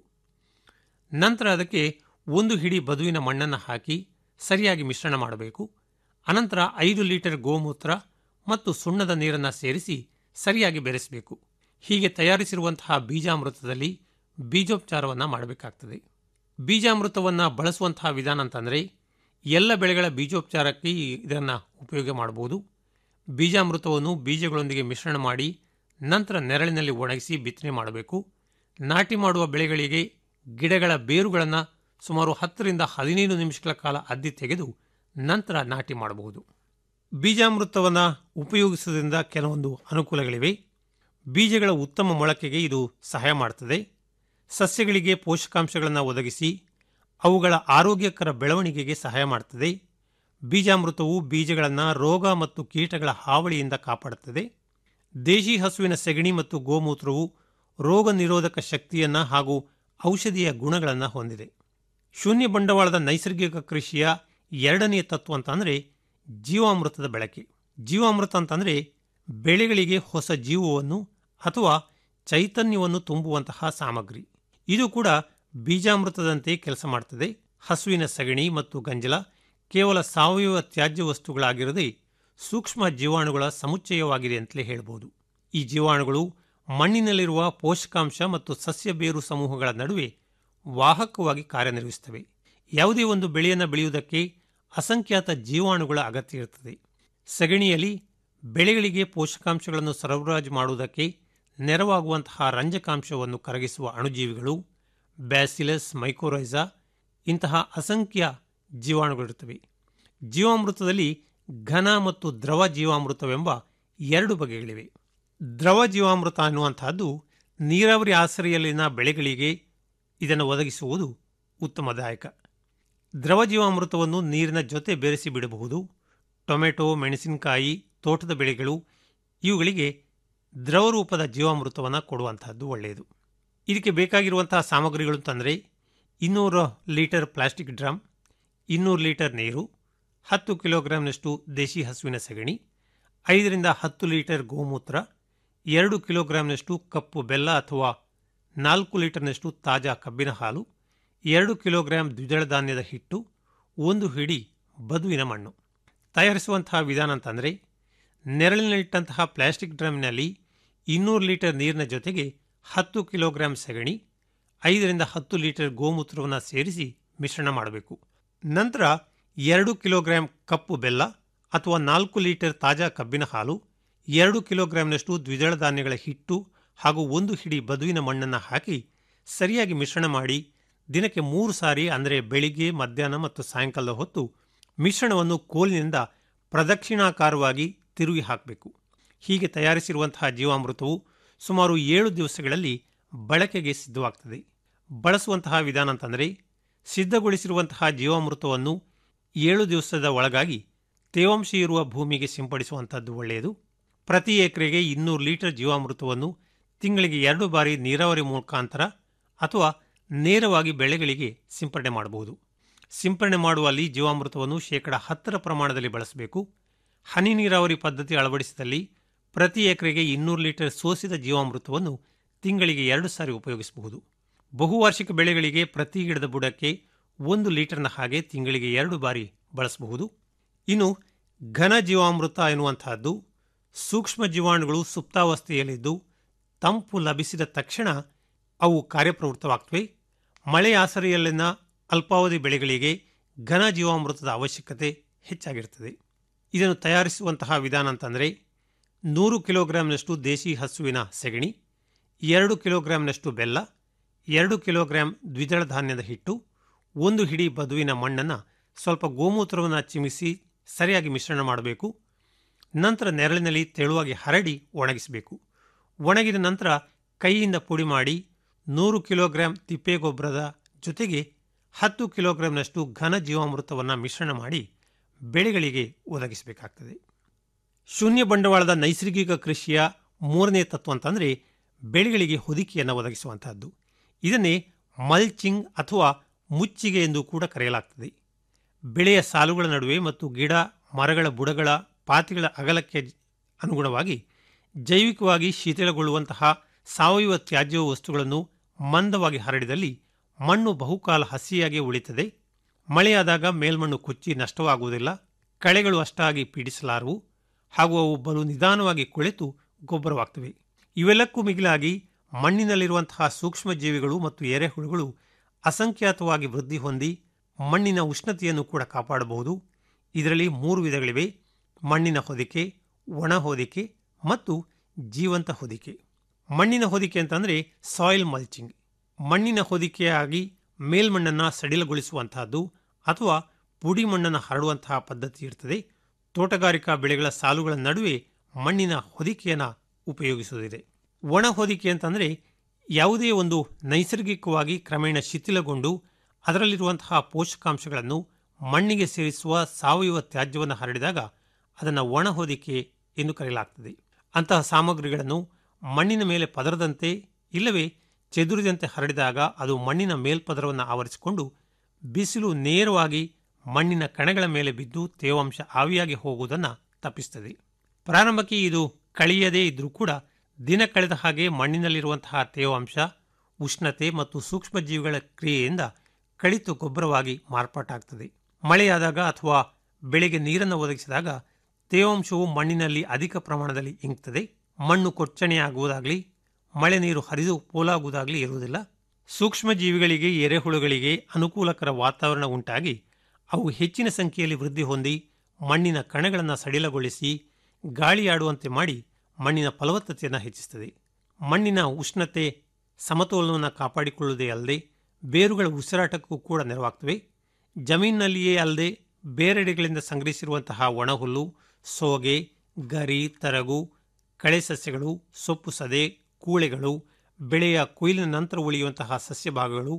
ನಂತರ ಅದಕ್ಕೆ ಒಂದು ಹಿಡಿ ಬದುವಿನ ಮಣ್ಣನ್ನು ಹಾಕಿ ಸರಿಯಾಗಿ ಮಿಶ್ರಣ ಮಾಡಬೇಕು ಅನಂತರ ಐದು ಲೀಟರ್ ಗೋಮೂತ್ರ ಮತ್ತು ಸುಣ್ಣದ ನೀರನ್ನು ಸೇರಿಸಿ ಸರಿಯಾಗಿ ಬೆರೆಸಬೇಕು ಹೀಗೆ ತಯಾರಿಸಿರುವಂತಹ ಬೀಜಾಮೃತದಲ್ಲಿ ಬೀಜೋಪಚಾರವನ್ನು ಮಾಡಬೇಕಾಗ್ತದೆ ಬೀಜಾಮೃತವನ್ನು ಬಳಸುವಂತಹ ವಿಧಾನ ಅಂತಂದರೆ ಎಲ್ಲ ಬೆಳೆಗಳ ಬೀಜೋಪಚಾರಕ್ಕೆ ಇದನ್ನು ಉಪಯೋಗ ಮಾಡಬಹುದು ಬೀಜಾಮೃತವನ್ನು ಬೀಜಗಳೊಂದಿಗೆ ಮಿಶ್ರಣ ಮಾಡಿ ನಂತರ ನೆರಳಿನಲ್ಲಿ ಒಣಗಿಸಿ ಬಿತ್ತನೆ ಮಾಡಬೇಕು ನಾಟಿ ಮಾಡುವ ಬೆಳೆಗಳಿಗೆ ಗಿಡಗಳ ಬೇರುಗಳನ್ನು ಸುಮಾರು ಹತ್ತರಿಂದ ಹದಿನೈದು ನಿಮಿಷಗಳ ಕಾಲ ಅದ್ದಿ ತೆಗೆದು ನಂತರ ನಾಟಿ ಮಾಡಬಹುದು ಬೀಜಾಮೃತವನ್ನು ಉಪಯೋಗಿಸುವುದರಿಂದ ಕೆಲವೊಂದು ಅನುಕೂಲಗಳಿವೆ ಬೀಜಗಳ ಉತ್ತಮ ಮೊಳಕೆಗೆ ಇದು ಸಹಾಯ ಮಾಡುತ್ತದೆ ಸಸ್ಯಗಳಿಗೆ ಪೋಷಕಾಂಶಗಳನ್ನು ಒದಗಿಸಿ ಅವುಗಳ ಆರೋಗ್ಯಕರ ಬೆಳವಣಿಗೆಗೆ ಸಹಾಯ ಮಾಡುತ್ತದೆ ಬೀಜಾಮೃತವು ಬೀಜಗಳನ್ನು ರೋಗ ಮತ್ತು ಕೀಟಗಳ ಹಾವಳಿಯಿಂದ ಕಾಪಾಡುತ್ತದೆ ದೇಶಿ ಹಸುವಿನ ಸೆಗಣಿ ಮತ್ತು ಗೋಮೂತ್ರವು ರೋಗ ನಿರೋಧಕ ಶಕ್ತಿಯನ್ನು ಹಾಗೂ ಔಷಧೀಯ ಗುಣಗಳನ್ನು ಹೊಂದಿದೆ ಶೂನ್ಯ ಬಂಡವಾಳದ ನೈಸರ್ಗಿಕ ಕೃಷಿಯ ಎರಡನೆಯ ತತ್ವ ಅಂತಂದರೆ ಜೀವಾಮೃತದ ಬಳಕೆ ಜೀವಾಮೃತ ಅಂತಂದರೆ ಬೆಳೆಗಳಿಗೆ ಹೊಸ ಜೀವವನ್ನು ಅಥವಾ ಚೈತನ್ಯವನ್ನು ತುಂಬುವಂತಹ ಸಾಮಗ್ರಿ ಇದು ಕೂಡ ಬೀಜಾಮೃತದಂತೆ ಕೆಲಸ ಮಾಡುತ್ತದೆ ಹಸುವಿನ ಸಗಣಿ ಮತ್ತು ಗಂಜಲ ಕೇವಲ ಸಾವಯವ ತ್ಯಾಜ್ಯ ವಸ್ತುಗಳಾಗಿರದೆ ಸೂಕ್ಷ್ಮ ಜೀವಾಣುಗಳ ಸಮುಚ್ಚಯವಾಗಿದೆ ಅಂತಲೇ ಹೇಳ್ಬೋದು ಈ ಜೀವಾಣುಗಳು ಮಣ್ಣಿನಲ್ಲಿರುವ ಪೋಷಕಾಂಶ ಮತ್ತು ಸಸ್ಯ ಬೇರು ಸಮೂಹಗಳ ನಡುವೆ ವಾಹಕವಾಗಿ ಕಾರ್ಯನಿರ್ವಹಿಸುತ್ತವೆ ಯಾವುದೇ ಒಂದು ಬೆಳೆಯನ್ನು ಬೆಳೆಯುವುದಕ್ಕೆ ಅಸಂಖ್ಯಾತ ಜೀವಾಣುಗಳ ಅಗತ್ಯ ಇರುತ್ತದೆ ಸಗಣಿಯಲ್ಲಿ ಬೆಳೆಗಳಿಗೆ ಪೋಷಕಾಂಶಗಳನ್ನು ಸರಬರಾಜು ಮಾಡುವುದಕ್ಕೆ ನೆರವಾಗುವಂತಹ ರಂಜಕಾಂಶವನ್ನು ಕರಗಿಸುವ ಅಣುಜೀವಿಗಳು ಬ್ಯಾಸಿಲಸ್ ಮೈಕೋರೈಸಾ ಇಂತಹ ಅಸಂಖ್ಯ ಜೀವಾಣುಗಳಿರುತ್ತವೆ ಜೀವಾಮೃತದಲ್ಲಿ ಘನ ಮತ್ತು ದ್ರವ ಜೀವಾಮೃತವೆಂಬ ಎರಡು ಬಗೆಗಳಿವೆ ದ್ರವ ಜೀವಾಮೃತ ಅನ್ನುವಂತಹದ್ದು ನೀರಾವರಿ ಆಸರೆಯಲ್ಲಿನ ಬೆಳೆಗಳಿಗೆ ಇದನ್ನು ಒದಗಿಸುವುದು ಉತ್ತಮದಾಯಕ ದ್ರವ ಜೀವಾಮೃತವನ್ನು ನೀರಿನ ಜೊತೆ ಬೆರೆಸಿ ಬಿಡಬಹುದು ಟೊಮೆಟೊ ಮೆಣಸಿನಕಾಯಿ ತೋಟದ ಬೆಳೆಗಳು ಇವುಗಳಿಗೆ ದ್ರವ ರೂಪದ ಜೀವಾಮೃತವನ್ನು ಕೊಡುವಂತಹದ್ದು ಒಳ್ಳೆಯದು ಇದಕ್ಕೆ ಬೇಕಾಗಿರುವಂತಹ ಸಾಮಗ್ರಿಗಳು ಅಂತಂದರೆ ಇನ್ನೂರು ಲೀಟರ್ ಪ್ಲಾಸ್ಟಿಕ್ ಡ್ರಮ್ ಇನ್ನೂರು ಲೀಟರ್ ನೀರು ಹತ್ತು ಕಿಲೋಗ್ರಾಂನಷ್ಟು ದೇಶಿ ಹಸುವಿನ ಸಗಣಿ ಐದರಿಂದ ಹತ್ತು ಲೀಟರ್ ಗೋಮೂತ್ರ ಎರಡು ಕಿಲೋಗ್ರಾಂನಷ್ಟು ಕಪ್ಪು ಬೆಲ್ಲ ಅಥವಾ ನಾಲ್ಕು ಲೀಟರ್ನಷ್ಟು ತಾಜಾ ಕಬ್ಬಿನ ಹಾಲು ಎರಡು ಕಿಲೋಗ್ರಾಂ ದ್ವಿದಳ ಧಾನ್ಯದ ಹಿಟ್ಟು ಒಂದು ಹಿಡಿ ಬದುವಿನ ಮಣ್ಣು ತಯಾರಿಸುವಂತಹ ವಿಧಾನ ಅಂತಂದರೆ ನೆರಳಿನಲ್ಲಿಟ್ಟಂತಹ ಪ್ಲಾಸ್ಟಿಕ್ ಡ್ರಮ್ನಲ್ಲಿ ಇನ್ನೂರು ಲೀಟರ್ ನೀರಿನ ಜೊತೆಗೆ ಹತ್ತು ಕಿಲೋಗ್ರಾಂ ಸಗಣಿ ಐದರಿಂದ ಹತ್ತು ಲೀಟರ್ ಗೋಮೂತ್ರವನ್ನು ಸೇರಿಸಿ ಮಿಶ್ರಣ ಮಾಡಬೇಕು ನಂತರ ಎರಡು ಕಿಲೋಗ್ರಾಂ ಕಪ್ಪು ಬೆಲ್ಲ ಅಥವಾ ನಾಲ್ಕು ಲೀಟರ್ ತಾಜಾ ಕಬ್ಬಿನ ಹಾಲು ಎರಡು ಕಿಲೋಗ್ರಾಂನಷ್ಟು ದ್ವಿದಳ ಧಾನ್ಯಗಳ ಹಿಟ್ಟು ಹಾಗೂ ಒಂದು ಹಿಡಿ ಬದುವಿನ ಮಣ್ಣನ್ನು ಹಾಕಿ ಸರಿಯಾಗಿ ಮಿಶ್ರಣ ಮಾಡಿ ದಿನಕ್ಕೆ ಮೂರು ಸಾರಿ ಅಂದರೆ ಬೆಳಿಗ್ಗೆ ಮಧ್ಯಾಹ್ನ ಮತ್ತು ಸಾಯಂಕಾಲದ ಹೊತ್ತು ಮಿಶ್ರಣವನ್ನು ಕೋಲಿನಿಂದ ಪ್ರದಕ್ಷಿಣಾಕಾರವಾಗಿ ತಿರುಗಿ ಹಾಕಬೇಕು ಹೀಗೆ ತಯಾರಿಸಿರುವಂತಹ ಜೀವಾಮೃತವು ಸುಮಾರು ಏಳು ದಿವಸಗಳಲ್ಲಿ ಬಳಕೆಗೆ ಸಿದ್ಧವಾಗ್ತದೆ ಬಳಸುವಂತಹ ವಿಧಾನ ಅಂತಂದರೆ ಸಿದ್ಧಗೊಳಿಸಿರುವಂತಹ ಜೀವಾಮೃತವನ್ನು ಏಳು ದಿವಸದ ಒಳಗಾಗಿ ತೇವಾಂಶ ಇರುವ ಭೂಮಿಗೆ ಸಿಂಪಡಿಸುವಂಥದ್ದು ಒಳ್ಳೆಯದು ಪ್ರತಿ ಎಕರೆಗೆ ಇನ್ನೂರು ಲೀಟರ್ ಜೀವಾಮೃತವನ್ನು ತಿಂಗಳಿಗೆ ಎರಡು ಬಾರಿ ನೀರಾವರಿ ಮುಖಾಂತರ ಅಥವಾ ನೇರವಾಗಿ ಬೆಳೆಗಳಿಗೆ ಸಿಂಪಡಣೆ ಮಾಡಬಹುದು ಸಿಂಪಡಣೆ ಮಾಡುವಲ್ಲಿ ಜೀವಾಮೃತವನ್ನು ಶೇಕಡ ಹತ್ತರ ಪ್ರಮಾಣದಲ್ಲಿ ಬಳಸಬೇಕು ಹನಿ ನೀರಾವರಿ ಪದ್ಧತಿ ಅಳವಡಿಸಿದಲ್ಲಿ ಪ್ರತಿ ಎಕರೆಗೆ ಇನ್ನೂರು ಲೀಟರ್ ಸೋಸಿದ ಜೀವಾಮೃತವನ್ನು ತಿಂಗಳಿಗೆ ಎರಡು ಸಾರಿ ಉಪಯೋಗಿಸಬಹುದು ಬಹುವಾರ್ಷಿಕ ಬೆಳೆಗಳಿಗೆ ಪ್ರತಿ ಗಿಡದ ಬುಡಕ್ಕೆ ಒಂದು ಲೀಟರ್ನ ಹಾಗೆ ತಿಂಗಳಿಗೆ ಎರಡು ಬಾರಿ ಬಳಸಬಹುದು ಇನ್ನು ಘನ ಜೀವಾಮೃತ ಎನ್ನುವಂತಹದ್ದು ಸೂಕ್ಷ್ಮ ಜೀವಾಣುಗಳು ಸುಪ್ತಾವಸ್ಥೆಯಲ್ಲಿದ್ದು ತಂಪು ಲಭಿಸಿದ ತಕ್ಷಣ ಅವು ಕಾರ್ಯಪ್ರವೃತ್ತವಾಗ್ತವೆ ಮಳೆ ಆಸರೆಯಲ್ಲಿನ ಅಲ್ಪಾವಧಿ ಬೆಳೆಗಳಿಗೆ ಘನ ಜೀವಾಮೃತದ ಅವಶ್ಯಕತೆ ಹೆಚ್ಚಾಗಿರ್ತದೆ ಇದನ್ನು ತಯಾರಿಸುವಂತಹ ವಿಧಾನ ಅಂತಂದರೆ ನೂರು ಕಿಲೋಗ್ರಾಂನಷ್ಟು ದೇಶಿ ಹಸುವಿನ ಸೆಗಣಿ ಎರಡು ಕಿಲೋಗ್ರಾಂನಷ್ಟು ಬೆಲ್ಲ ಎರಡು ಕಿಲೋಗ್ರಾಂ ದ್ವಿದಳ ಧಾನ್ಯದ ಹಿಟ್ಟು ಒಂದು ಹಿಡಿ ಬದುವಿನ ಮಣ್ಣನ್ನು ಸ್ವಲ್ಪ ಗೋಮೂತ್ರವನ್ನು ಚಿಮಿಸಿ ಸರಿಯಾಗಿ ಮಿಶ್ರಣ ಮಾಡಬೇಕು ನಂತರ ನೆರಳಿನಲ್ಲಿ ತೆಳುವಾಗಿ ಹರಡಿ ಒಣಗಿಸಬೇಕು ಒಣಗಿದ ನಂತರ ಕೈಯಿಂದ ಪುಡಿ ಮಾಡಿ ನೂರು ಕಿಲೋಗ್ರಾಂ ತಿಪ್ಪೆಗೊಬ್ಬರದ ಜೊತೆಗೆ ಹತ್ತು ಕಿಲೋಗ್ರಾಂನಷ್ಟು ಘನ ಜೀವಾಮೃತವನ್ನು ಮಿಶ್ರಣ ಮಾಡಿ ಬೆಳೆಗಳಿಗೆ ಒದಗಿಸಬೇಕಾಗ್ತದೆ ಶೂನ್ಯ ಬಂಡವಾಳದ ನೈಸರ್ಗಿಕ ಕೃಷಿಯ ಮೂರನೇ ತತ್ವ ಅಂತಂದರೆ ಬೆಳೆಗಳಿಗೆ ಹೊದಿಕೆಯನ್ನು ಒದಗಿಸುವಂತಹದ್ದು ಇದನ್ನೇ ಮಲ್ಚಿಂಗ್ ಅಥವಾ ಮುಚ್ಚಿಗೆ ಎಂದು ಕೂಡ ಕರೆಯಲಾಗ್ತದೆ ಬೆಳೆಯ ಸಾಲುಗಳ ನಡುವೆ ಮತ್ತು ಗಿಡ ಮರಗಳ ಬುಡಗಳ ಪಾತಿಗಳ ಅಗಲಕ್ಕೆ ಅನುಗುಣವಾಗಿ ಜೈವಿಕವಾಗಿ ಶಿಥಿಲಗೊಳ್ಳುವಂತಹ ಸಾವಯವ ತ್ಯಾಜ್ಯ ವಸ್ತುಗಳನ್ನು ಮಂದವಾಗಿ ಹರಡಿದಲ್ಲಿ ಮಣ್ಣು ಬಹುಕಾಲ ಹಸಿಯಾಗಿ ಉಳಿತದೆ ಮಳೆಯಾದಾಗ ಮೇಲ್ಮಣ್ಣು ಕೊಚ್ಚಿ ನಷ್ಟವಾಗುವುದಿಲ್ಲ ಕಳೆಗಳು ಅಷ್ಟಾಗಿ ಪೀಡಿಸಲಾರವು ಹಾಗೂ ಅವು ಬಲು ನಿಧಾನವಾಗಿ ಕೊಳೆತು ಗೊಬ್ಬರವಾಗ್ತವೆ ಇವೆಲ್ಲಕ್ಕೂ ಮಿಗಿಲಾಗಿ ಮಣ್ಣಿನಲ್ಲಿರುವಂತಹ ಸೂಕ್ಷ್ಮ ಜೀವಿಗಳು ಮತ್ತು ಎರೆಹುಳುಗಳು ಅಸಂಖ್ಯಾತವಾಗಿ ವೃದ್ಧಿ ಹೊಂದಿ ಮಣ್ಣಿನ ಉಷ್ಣತೆಯನ್ನು ಕೂಡ ಕಾಪಾಡಬಹುದು ಇದರಲ್ಲಿ ಮೂರು ವಿಧಗಳಿವೆ ಮಣ್ಣಿನ ಹೊದಿಕೆ ಒಣ ಹೊದಿಕೆ ಮತ್ತು ಜೀವಂತ ಹೊದಿಕೆ ಮಣ್ಣಿನ ಹೊದಿಕೆ ಅಂತಂದರೆ ಸಾಯಿಲ್ ಮಲ್ಚಿಂಗ್ ಮಣ್ಣಿನ ಹೊದಿಕೆಯಾಗಿ ಮೇಲ್ಮಣ್ಣನ್ನು ಸಡಿಲಗೊಳಿಸುವಂತಹದ್ದು ಅಥವಾ ಪುಡಿ ಮಣ್ಣನ್ನು ಹರಡುವಂತಹ ಪದ್ಧತಿ ಇರ್ತದೆ ತೋಟಗಾರಿಕಾ ಬೆಳೆಗಳ ಸಾಲುಗಳ ನಡುವೆ ಮಣ್ಣಿನ ಹೊದಿಕೆಯನ್ನು ಉಪಯೋಗಿಸುವುದಿದೆ ಒಣ ಹೊದಿಕೆ ಅಂತಂದರೆ ಯಾವುದೇ ಒಂದು ನೈಸರ್ಗಿಕವಾಗಿ ಕ್ರಮೇಣ ಶಿಥಿಲಗೊಂಡು ಅದರಲ್ಲಿರುವಂತಹ ಪೋಷಕಾಂಶಗಳನ್ನು ಮಣ್ಣಿಗೆ ಸೇರಿಸುವ ಸಾವಯವ ತ್ಯಾಜ್ಯವನ್ನು ಹರಡಿದಾಗ ಅದನ್ನು ಒಣ ಹೊದಿಕೆ ಎಂದು ಕರೆಯಲಾಗ್ತದೆ ಅಂತಹ ಸಾಮಗ್ರಿಗಳನ್ನು ಮಣ್ಣಿನ ಮೇಲೆ ಪದರದಂತೆ ಇಲ್ಲವೇ ಚೆದುರಿದಂತೆ ಹರಡಿದಾಗ ಅದು ಮಣ್ಣಿನ ಮೇಲ್ಪದರವನ್ನು ಆವರಿಸಿಕೊಂಡು ಬಿಸಿಲು ನೇರವಾಗಿ ಮಣ್ಣಿನ ಕಣಗಳ ಮೇಲೆ ಬಿದ್ದು ತೇವಾಂಶ ಆವಿಯಾಗಿ ಹೋಗುವುದನ್ನು ತಪ್ಪಿಸುತ್ತದೆ ಪ್ರಾರಂಭಕ್ಕೆ ಇದು ಕಳೆಯದೇ ಇದ್ರೂ ಕೂಡ ದಿನ ಕಳೆದ ಹಾಗೆ ಮಣ್ಣಿನಲ್ಲಿರುವಂತಹ ತೇವಾಂಶ ಉಷ್ಣತೆ ಮತ್ತು ಸೂಕ್ಷ್ಮ ಜೀವಿಗಳ ಕ್ರಿಯೆಯಿಂದ ಕಳಿತು ಗೊಬ್ಬರವಾಗಿ ಮಾರ್ಪಾಟಾಗ್ತದೆ ಮಳೆಯಾದಾಗ ಅಥವಾ ಬೆಳೆಗೆ ನೀರನ್ನು ಒದಗಿಸಿದಾಗ ತೇವಾಂಶವು ಮಣ್ಣಿನಲ್ಲಿ ಅಧಿಕ ಪ್ರಮಾಣದಲ್ಲಿ ಇಂಗ್ತದೆ ಮಣ್ಣು ಕೊಚ್ಚಣೆಯಾಗುವುದಾಗಲಿ ಮಳೆ ನೀರು ಹರಿದು ಪೋಲಾಗುವುದಾಗಲಿ ಇರುವುದಿಲ್ಲ ಸೂಕ್ಷ್ಮ ಜೀವಿಗಳಿಗೆ ಎರೆಹುಳುಗಳಿಗೆ ಅನುಕೂಲಕರ ವಾತಾವರಣ ಉಂಟಾಗಿ ಅವು ಹೆಚ್ಚಿನ ಸಂಖ್ಯೆಯಲ್ಲಿ ವೃದ್ಧಿ ಹೊಂದಿ ಮಣ್ಣಿನ ಕಣಗಳನ್ನು ಸಡಿಲಗೊಳಿಸಿ ಗಾಳಿಯಾಡುವಂತೆ ಮಾಡಿ ಮಣ್ಣಿನ ಫಲವತ್ತತೆಯನ್ನು ಹೆಚ್ಚಿಸುತ್ತದೆ ಮಣ್ಣಿನ ಉಷ್ಣತೆ ಸಮತೋಲನವನ್ನು ಕಾಪಾಡಿಕೊಳ್ಳುವುದೇ ಅಲ್ಲದೆ ಬೇರುಗಳ ಉಸಿರಾಟಕ್ಕೂ ಕೂಡ ನೆರವಾಗ್ತವೆ ಜಮೀನಿನಲ್ಲಿಯೇ ಅಲ್ಲದೆ ಬೇರೆಡೆಗಳಿಂದ ಸಂಗ್ರಹಿಸಿರುವಂತಹ ಒಣಹುಲ್ಲು ಸೋಗೆ ಗರಿ ತರಗು ಕಳೆ ಸಸ್ಯಗಳು ಸೊಪ್ಪು ಸದೆ ಕೂಳೆಗಳು ಬೆಳೆಯ ಕೊಯ್ಲಿನ ನಂತರ ಉಳಿಯುವಂತಹ ಸಸ್ಯ ಭಾಗಗಳು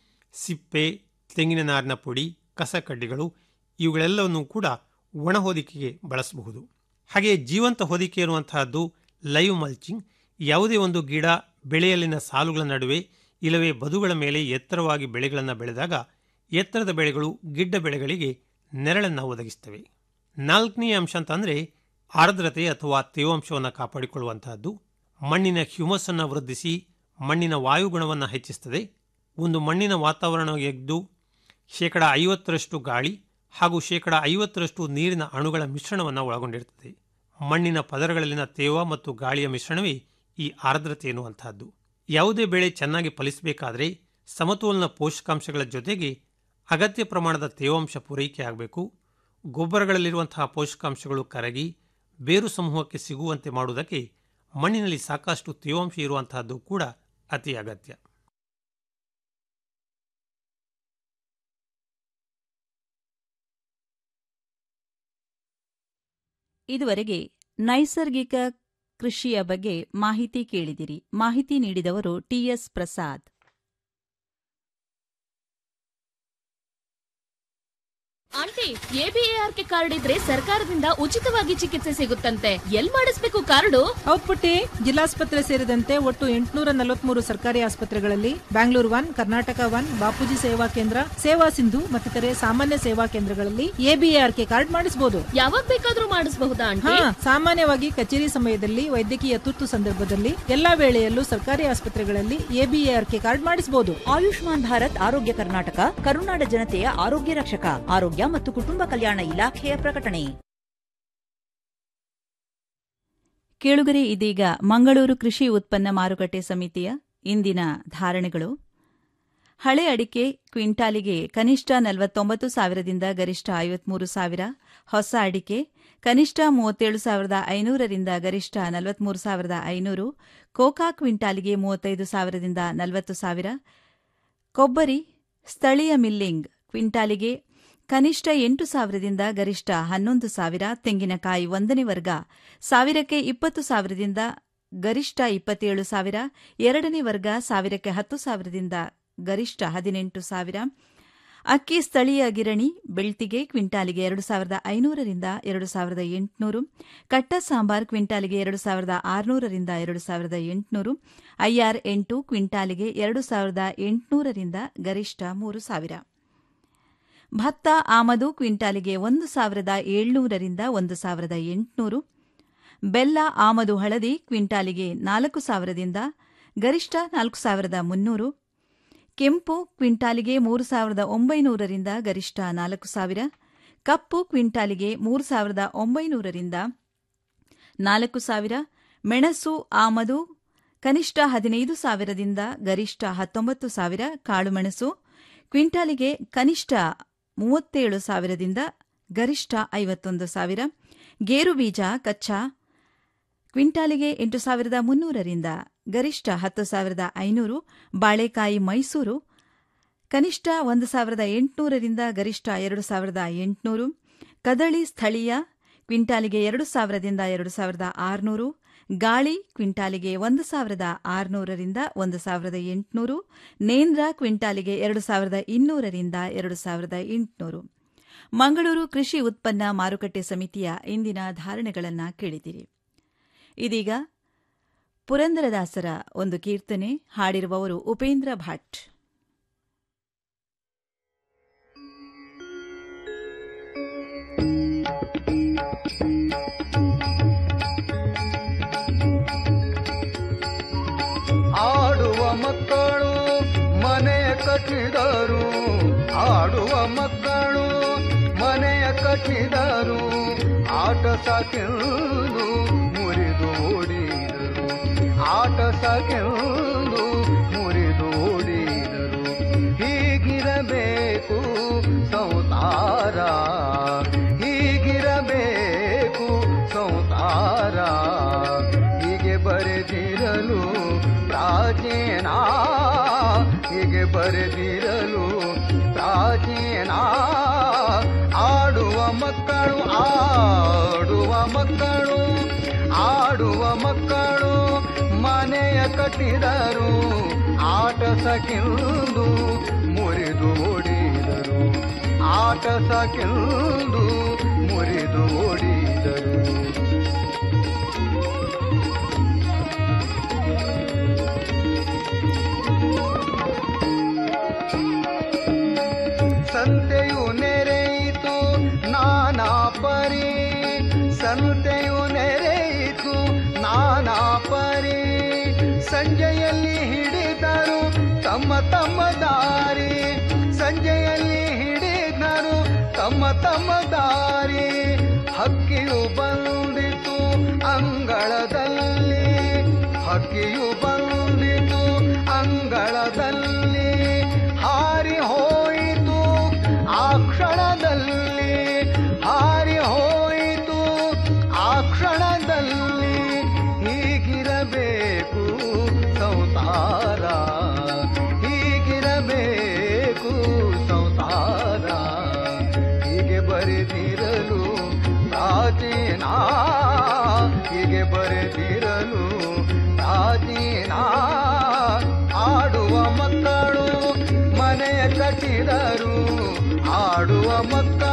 ಸಿಪ್ಪೆ ತೆಂಗಿನ ನಾರಿನ ಪುಡಿ ಕಸಕಡ್ಡಿಗಳು ಇವುಗಳೆಲ್ಲವನ್ನು ಕೂಡ ಒಣ ಹೊದಿಕೆಗೆ ಬಳಸಬಹುದು ಹಾಗೆ ಜೀವಂತ ಹೊದಿಕೆ ಇರುವಂತಹದ್ದು ಲೈವ್ ಮಲ್ಚಿಂಗ್ ಯಾವುದೇ ಒಂದು ಗಿಡ ಬೆಳೆಯಲ್ಲಿನ ಸಾಲುಗಳ ನಡುವೆ ಇಲ್ಲವೇ ಬದುಗಳ ಮೇಲೆ ಎತ್ತರವಾಗಿ ಬೆಳೆಗಳನ್ನು ಬೆಳೆದಾಗ ಎತ್ತರದ ಬೆಳೆಗಳು ಗಿಡ್ಡ ಬೆಳೆಗಳಿಗೆ ನೆರಳನ್ನು ಒದಗಿಸ್ತವೆ ನಾಲ್ಕನೇ ಅಂಶ ಅಂತಂದರೆ ಆರ್ದ್ರತೆ ಅಥವಾ ತೇವಾಂಶವನ್ನು ಕಾಪಾಡಿಕೊಳ್ಳುವಂತಹದ್ದು ಮಣ್ಣಿನ ಹ್ಯೂಮಸ್ ಅನ್ನು ವೃದ್ಧಿಸಿ ಮಣ್ಣಿನ ವಾಯುಗುಣವನ್ನು ಹೆಚ್ಚಿಸುತ್ತದೆ ಒಂದು ಮಣ್ಣಿನ ವಾತಾವರಣವೆದ್ದು ಶೇಕಡ ಐವತ್ತರಷ್ಟು ಗಾಳಿ ಹಾಗೂ ಶೇಕಡ ಐವತ್ತರಷ್ಟು ನೀರಿನ ಅಣುಗಳ ಮಿಶ್ರಣವನ್ನು ಒಳಗೊಂಡಿರುತ್ತದೆ ಮಣ್ಣಿನ ಪದರಗಳಲ್ಲಿನ ತೇವ ಮತ್ತು ಗಾಳಿಯ ಮಿಶ್ರಣವೇ ಈ ಆರ್ದ್ರತೆ ಎನ್ನುವಂತಹದ್ದು ಯಾವುದೇ ಬೆಳೆ ಚೆನ್ನಾಗಿ ಫಲಿಸಬೇಕಾದರೆ ಸಮತೋಲನ ಪೋಷಕಾಂಶಗಳ ಜೊತೆಗೆ ಅಗತ್ಯ ಪ್ರಮಾಣದ ತೇವಾಂಶ ಪೂರೈಕೆ ಆಗಬೇಕು ಗೊಬ್ಬರಗಳಲ್ಲಿರುವಂತಹ ಪೋಷಕಾಂಶಗಳು ಕರಗಿ ಬೇರು ಸಮೂಹಕ್ಕೆ ಸಿಗುವಂತೆ ಮಾಡುವುದಕ್ಕೆ ಮಣ್ಣಿನಲ್ಲಿ ಸಾಕಷ್ಟು ತೇವಾಂಶ ಇರುವಂತಹದ್ದು ಕೂಡ ಅತಿ ಅಗತ್ಯ ಇದುವರೆಗೆ ನೈಸರ್ಗಿಕ ಕೃಷಿಯ ಬಗ್ಗೆ ಮಾಹಿತಿ ಕೇಳಿದಿರಿ ಮಾಹಿತಿ ನೀಡಿದವರು T S Prasad aunty A B A R K card ಇದ್ರೆ ಸರ್ಕಾರದಿಂದ ಉಚಿತವಾಗಿ ಚಿಕಿತ್ಸೆ ಸಿಗುತ್ತಂತೆ ಎಲ್ ಮಾಡಿಸ್ಬೇಕು ಕಾರ್ಡು ಹೌದ್ ಪುಟ್ಟಿ ಜಿಲ್ಲಾಸ್ಪತ್ರೆ ಸೇರಿದಂತೆ ಒಟ್ಟು ಎಂಟುನೂರ ನಲವತ್ಮೂರು ಸರ್ಕಾರಿ ಆಸ್ಪತ್ರೆಗಳಲ್ಲಿ ಬ್ಯಾಂಗ್ಳೂರ್ ಒನ್ ಕರ್ನಾಟಕ ಒನ್ ಬಾಪೂಜಿ ಸೇವಾ ಕೇಂದ್ರ ಸೇವಾ ಸಿಂಧು ಮತ್ತಿತರೆ ಸಾಮಾನ್ಯ ಸೇವಾ ಕೇಂದ್ರಗಳಲ್ಲಿ ಎಬಿಎಆರ್ಕೆ ಕಾರ್ಡ್ ಮಾಡಿಸಬಹುದು ಯಾವಾಗ ಬೇಕಾದ್ರೂ ಮಾಡಿಸಬಹುದಾ ಹಾ ಆಂಟಿ ಸಾಮಾನ್ಯವಾಗಿ ಕಚೇರಿ ಸಮಯದಲ್ಲಿ ವೈದ್ಯಕೀಯ ತುರ್ತು ಸಂದರ್ಭದಲ್ಲಿ ಎಲ್ಲಾ ವೇಳೆಯಲ್ಲೂ ಸರ್ಕಾರಿ ಆಸ್ಪತ್ರೆಗಳಲ್ಲಿ ಎಬಿಎಆರ್ಕೆ ಕಾರ್ಡ್ ಮಾಡಿಸಬಹುದು ಆಯುಷ್ಮಾನ್ ಭಾರತ್ ಆರೋಗ್ಯ ಕರ್ನಾಟಕ ಕರುನಾಡ ಜನತೆಯ ಆರೋಗ್ಯ ರಕ್ಷಕ ಆರೋಗ್ಯ ಮತ್ತು ಕುಟುಂಬ ಕಲ್ಯಾಣ ಇಲಾಖೆಯ ಪ್ರಕಟಣೆ ಕೇಳುಗರೆ ಇದೀಗ ಮಂಗಳೂರು ಕೃಷಿ ಉತ್ಪನ್ನ ಮಾರುಕಟ್ಟೆ ಸಮಿತಿಯ ಇಂದಿನ ಧಾರಣೆಗಳು ಹಳೆ ಅಡಿಕೆ ಕ್ವಿಂಟಾಲಿಗೆ ಕನಿಷ್ಠ ನಲವತ್ತೊಂಬತ್ತು ಸಾವಿರದಿಂದ ಗರಿಷ್ಠ ಐವತ್ಮೂರು ಸಾವಿರ ಹೊಸ ಅಡಿಕೆ ಕನಿಷ್ಠ ಮೂವತ್ತೇಳು ಸಾವಿರದ ಐನೂರರಿಂದ ಗರಿಷ್ಠ ನಲವತ್ಮೂರು ಸಾವಿರದ ಐನೂರು ಕೋಕಾ ಕ್ವಿಂಟಾಲಿಗೆ ಮೂವತ್ತೈದು ಸಾವಿರದಿಂದ ನಲವತ್ತು ಸಾವಿರ ಕೊಬ್ಬರಿ ಸ್ಥಳೀಯ ಮಿಲ್ಲಿಂಗ್ ಕ್ವಿಂಟಾಲಿಗೆ ಕನಿಷ್ಠ ಎಂಟು ಸಾವಿರದಿಂದ ಗರಿಷ್ಠ ಹನ್ನೊಂದು ಸಾವಿರ ತೆಂಗಿನಕಾಯಿ ಒಂದನೇ ವರ್ಗ ಸಾವಿರಕ್ಕೆ ಇಪ್ಪತ್ತು ಸಾವಿರದಿಂದ ಗರಿಷ್ಠ ಇಪ್ಪತ್ತೇಳು ಸಾವಿರ ಎರಡನೇ ವರ್ಗ ಸಾವಿರಕ್ಕೆ ಹತ್ತು ಸಾವಿರದಿಂದ ಗರಿಷ್ಠ ಹದಿನೆಂಟು ಸಾವಿರ ಅಕ್ಕಿ ಸ್ಥಳೀಯ ಗಿರಣಿ ಬೆಳ್ತಿಗೆ ಕ್ವಿಂಟಾಲಿಗೆ ಎರಡು ಸಾವಿರದ ಐನೂರರಿಂದ ಎರಡು ಸಾವಿರದ ಎಂಟುನೂರು ಕಟ್ಟ ಸಾಂಬಾರ್ ಕ್ವಿಂಟಾಲಿಗೆ ಎರಡು ಸಾವಿರದ ಆರುನೂರರಿಂದ ಎರಡು ಸಾವಿರದ ಎಂಟುನೂರು ಐಆರ್ ಎಂಟು ಕ್ವಿಂಟಾಲಿಗೆ ಎರಡು ಸಾವಿರದ ಎಂಟುನೂರರಿಂದ ಗರಿಷ್ಠ ಮೂರು ಸಾವಿರ ಭತ್ತ ಆಮದು ಕ್ವಿಂಟಾಲಿಗೆ ಒಂದು ಸಾವಿರದ ಏಳ್ನೂರರಿಂದ ಒಂದು ಸಾವಿರದ ಎಂಟುನೂರು ಬೆಲ್ಲ ಆಮದು ಹಳದಿ ಕ್ವಿಂಟಾಲಿಗೆ ನಾಲ್ಕು ಸಾವಿರದಿಂದ ಗರಿಷ್ಠ ನಾಲ್ಕು ಸಾವಿರದ ಮುನ್ನೂರು ಕೆಂಪು ಕ್ವಿಂಟಾಲಿಗೆ ಮೂರು ಸಾವಿರದ ಒಂಬೈನೂರರಿಂದ ಗರಿಷ್ಠ ನಾಲ್ಕು ಸಾವಿರ ಕಪ್ಪು ಕ್ವಿಂಟಾಲಿಗೆ ಮೂರು ಸಾವಿರದ ಒಂಬೈನೂರರಿಂದ ನಾಲ್ಕು ಸಾವಿರ ಮೆಣಸು ಆಮದು ಕನಿಷ್ಠ ಹದಿನೈದು ಸಾವಿರದಿಂದ ಗರಿಷ್ಠ ಹತ್ತೊಂಬತ್ತು ಸಾವಿರ ಕಾಳುಮೆಣಸು ಕ್ವಿಂಟಾಲಿಗೆ ಕನಿಷ್ಠ ಮೂವತ್ತೇಳು ಸಾವಿರದಿಂದ ಗರಿಷ್ಠ ಐವತ್ತೊಂದು ಸಾವಿರ ಗೇರು ಬೀಜ ಕಚ್ಚಾ ಕ್ವಿಂಟಾಲಿಗೆ ಎಂಟು ಸಾವಿರದ ಮುನ್ನೂರರಿಂದ ಗರಿಷ್ಠ ಹತ್ತು ಸಾವಿರದ ಐನೂರು ಬಾಳೆಕಾಯಿ ಮೈಸೂರು ಕನಿಷ್ಠ ಒಂದು ಸಾವಿರದ ಎಂಟುನೂರರಿಂದ ಗರಿಷ್ಠ ಎರಡು ಸಾವಿರದ ಎಂಟುನೂರು ಕದಳಿ ಸ್ಥಳೀಯ ಕ್ವಿಂಟಾಲಿಗೆ ಎರಡು ಸಾವಿರದಿಂದ ಎರಡು ಸಾವಿರದ ಆರುನೂರು ಗಾಳಿ ಕ್ವಿಂಟಾಲಿಗೆ ಒಂದು ಸಾವಿರದ ಆರುನೂರರಿಂದ ಒಂದು ಸಾವಿರದ ಎಂಟುನೂರು ನೇಂದ್ರ ಕ್ವಿಂಟಾಲಿಗೆ ಎರಡು ಸಾವಿರದ ಇನ್ನೂರರಿಂದ ಎರಡು ಸಾವಿರದ ಎಂಟುನೂರು ಮಂಗಳೂರು ಕೃಷಿ ಉತ್ಪನ್ನ ಮಾರುಕಟ್ಟೆ ಸಮಿತಿಯ ಇಂದಿನ ಧಾರಣೆಗಳನ್ನು ಕೇಳಿದಿರಿ ಇದೀಗ ಪುರಂದರದಾಸರ ಒಂದು ಕೀರ್ತನೆ ಹಾಡಿರುವವರು ಉಪೇಂದ್ರ ಭಟ್ ಆಡುವ ಮಕ್ಕಳು ಮನೆಯ ಕಟ್ಟಿದರು ಆಡುವ ಮಕ್ಕಳು ಮನೆಯ ಕಟ್ಟಿದರು ಆಟ ಸಾಕೆಂದು ಮುರಿದು ಓಡಿದರು ಆಟ ಸಾಕೆಂದು ಮುರಿದು ಓಡಿದರು ಹೀಗಿರಬೇಕು ಸಂಸಾರ ಹೀಗಿರಬೇಕು ಸಂಸಾರ ಹೀಗೆ ಬರೆದಿರಲು ಪ್ರಾಚೀನ ಹೀಗೆ ಬರೆದಿರಲು ಪ್ರಾಚೀನ ಆಡುವ ಮಕ್ಕಳು ಆಡುವ ಮಕ್ಕಳು ಆಡುವ ಮಕ್ಕಳು ಮನೆಯ ಕಟ್ಟಿದರು ಆಟ ಸಕಿಂದು ಮುರಿದು ಓಡಿದರು ಆಟ ಸಕಿಂದು ಮುರಿದು ಓಡಿದರು ಸಂತೆಯು ನೆರೆಯಿತು ನಾನಾ ಪರಿ ಸಂತೆಯು ನೆರೆಯಿತು ನಾನಾ ಪರಿ ಸಂಜೆಯಲ್ಲಿ ಹಿಡಿದರು ತಮ್ಮ ತಮ್ಮ ದಾರಿ ಸಂಜೆಯಲ್ಲಿ ಹಿಡಿದರು ತಮ್ಮ ತಮ್ಮ ದಾರಿ ಹಕ್ಕಿಯು ಬಂದಿತು ಅಂಗಳದಲ್ಲಿ ಹಕ್ಕಿಯು ಬಂದಿತು ಅಂಗಳದಲ್ಲಿ ಹಾರಿ ಹೋಯಿತು ಆ ಕ್ಷಣದಲ್ಲಿ ಹಾರಿ ಹೋಯಿತು ಆ ಕ್ಷಣದಲ್ಲಿ ಹೀಗಿರಬೇಕು ಸಂಸಾರ ಹೀಗಿರಬೇಕು ಸಂಸಾರ ಹೀಗೆ ಬರೆದಿರಲು ಪ್ರಾಚೀನ ಹೀಗೆ ಬರೆದಿರಲು ಪ್ರಾಚೀನ ಆಡುವ ಮಕ್ಕಳು ಮನೆಯ ಕಟ್ಟಿದರು ಆಡುವ ಮಕ್ಕಳು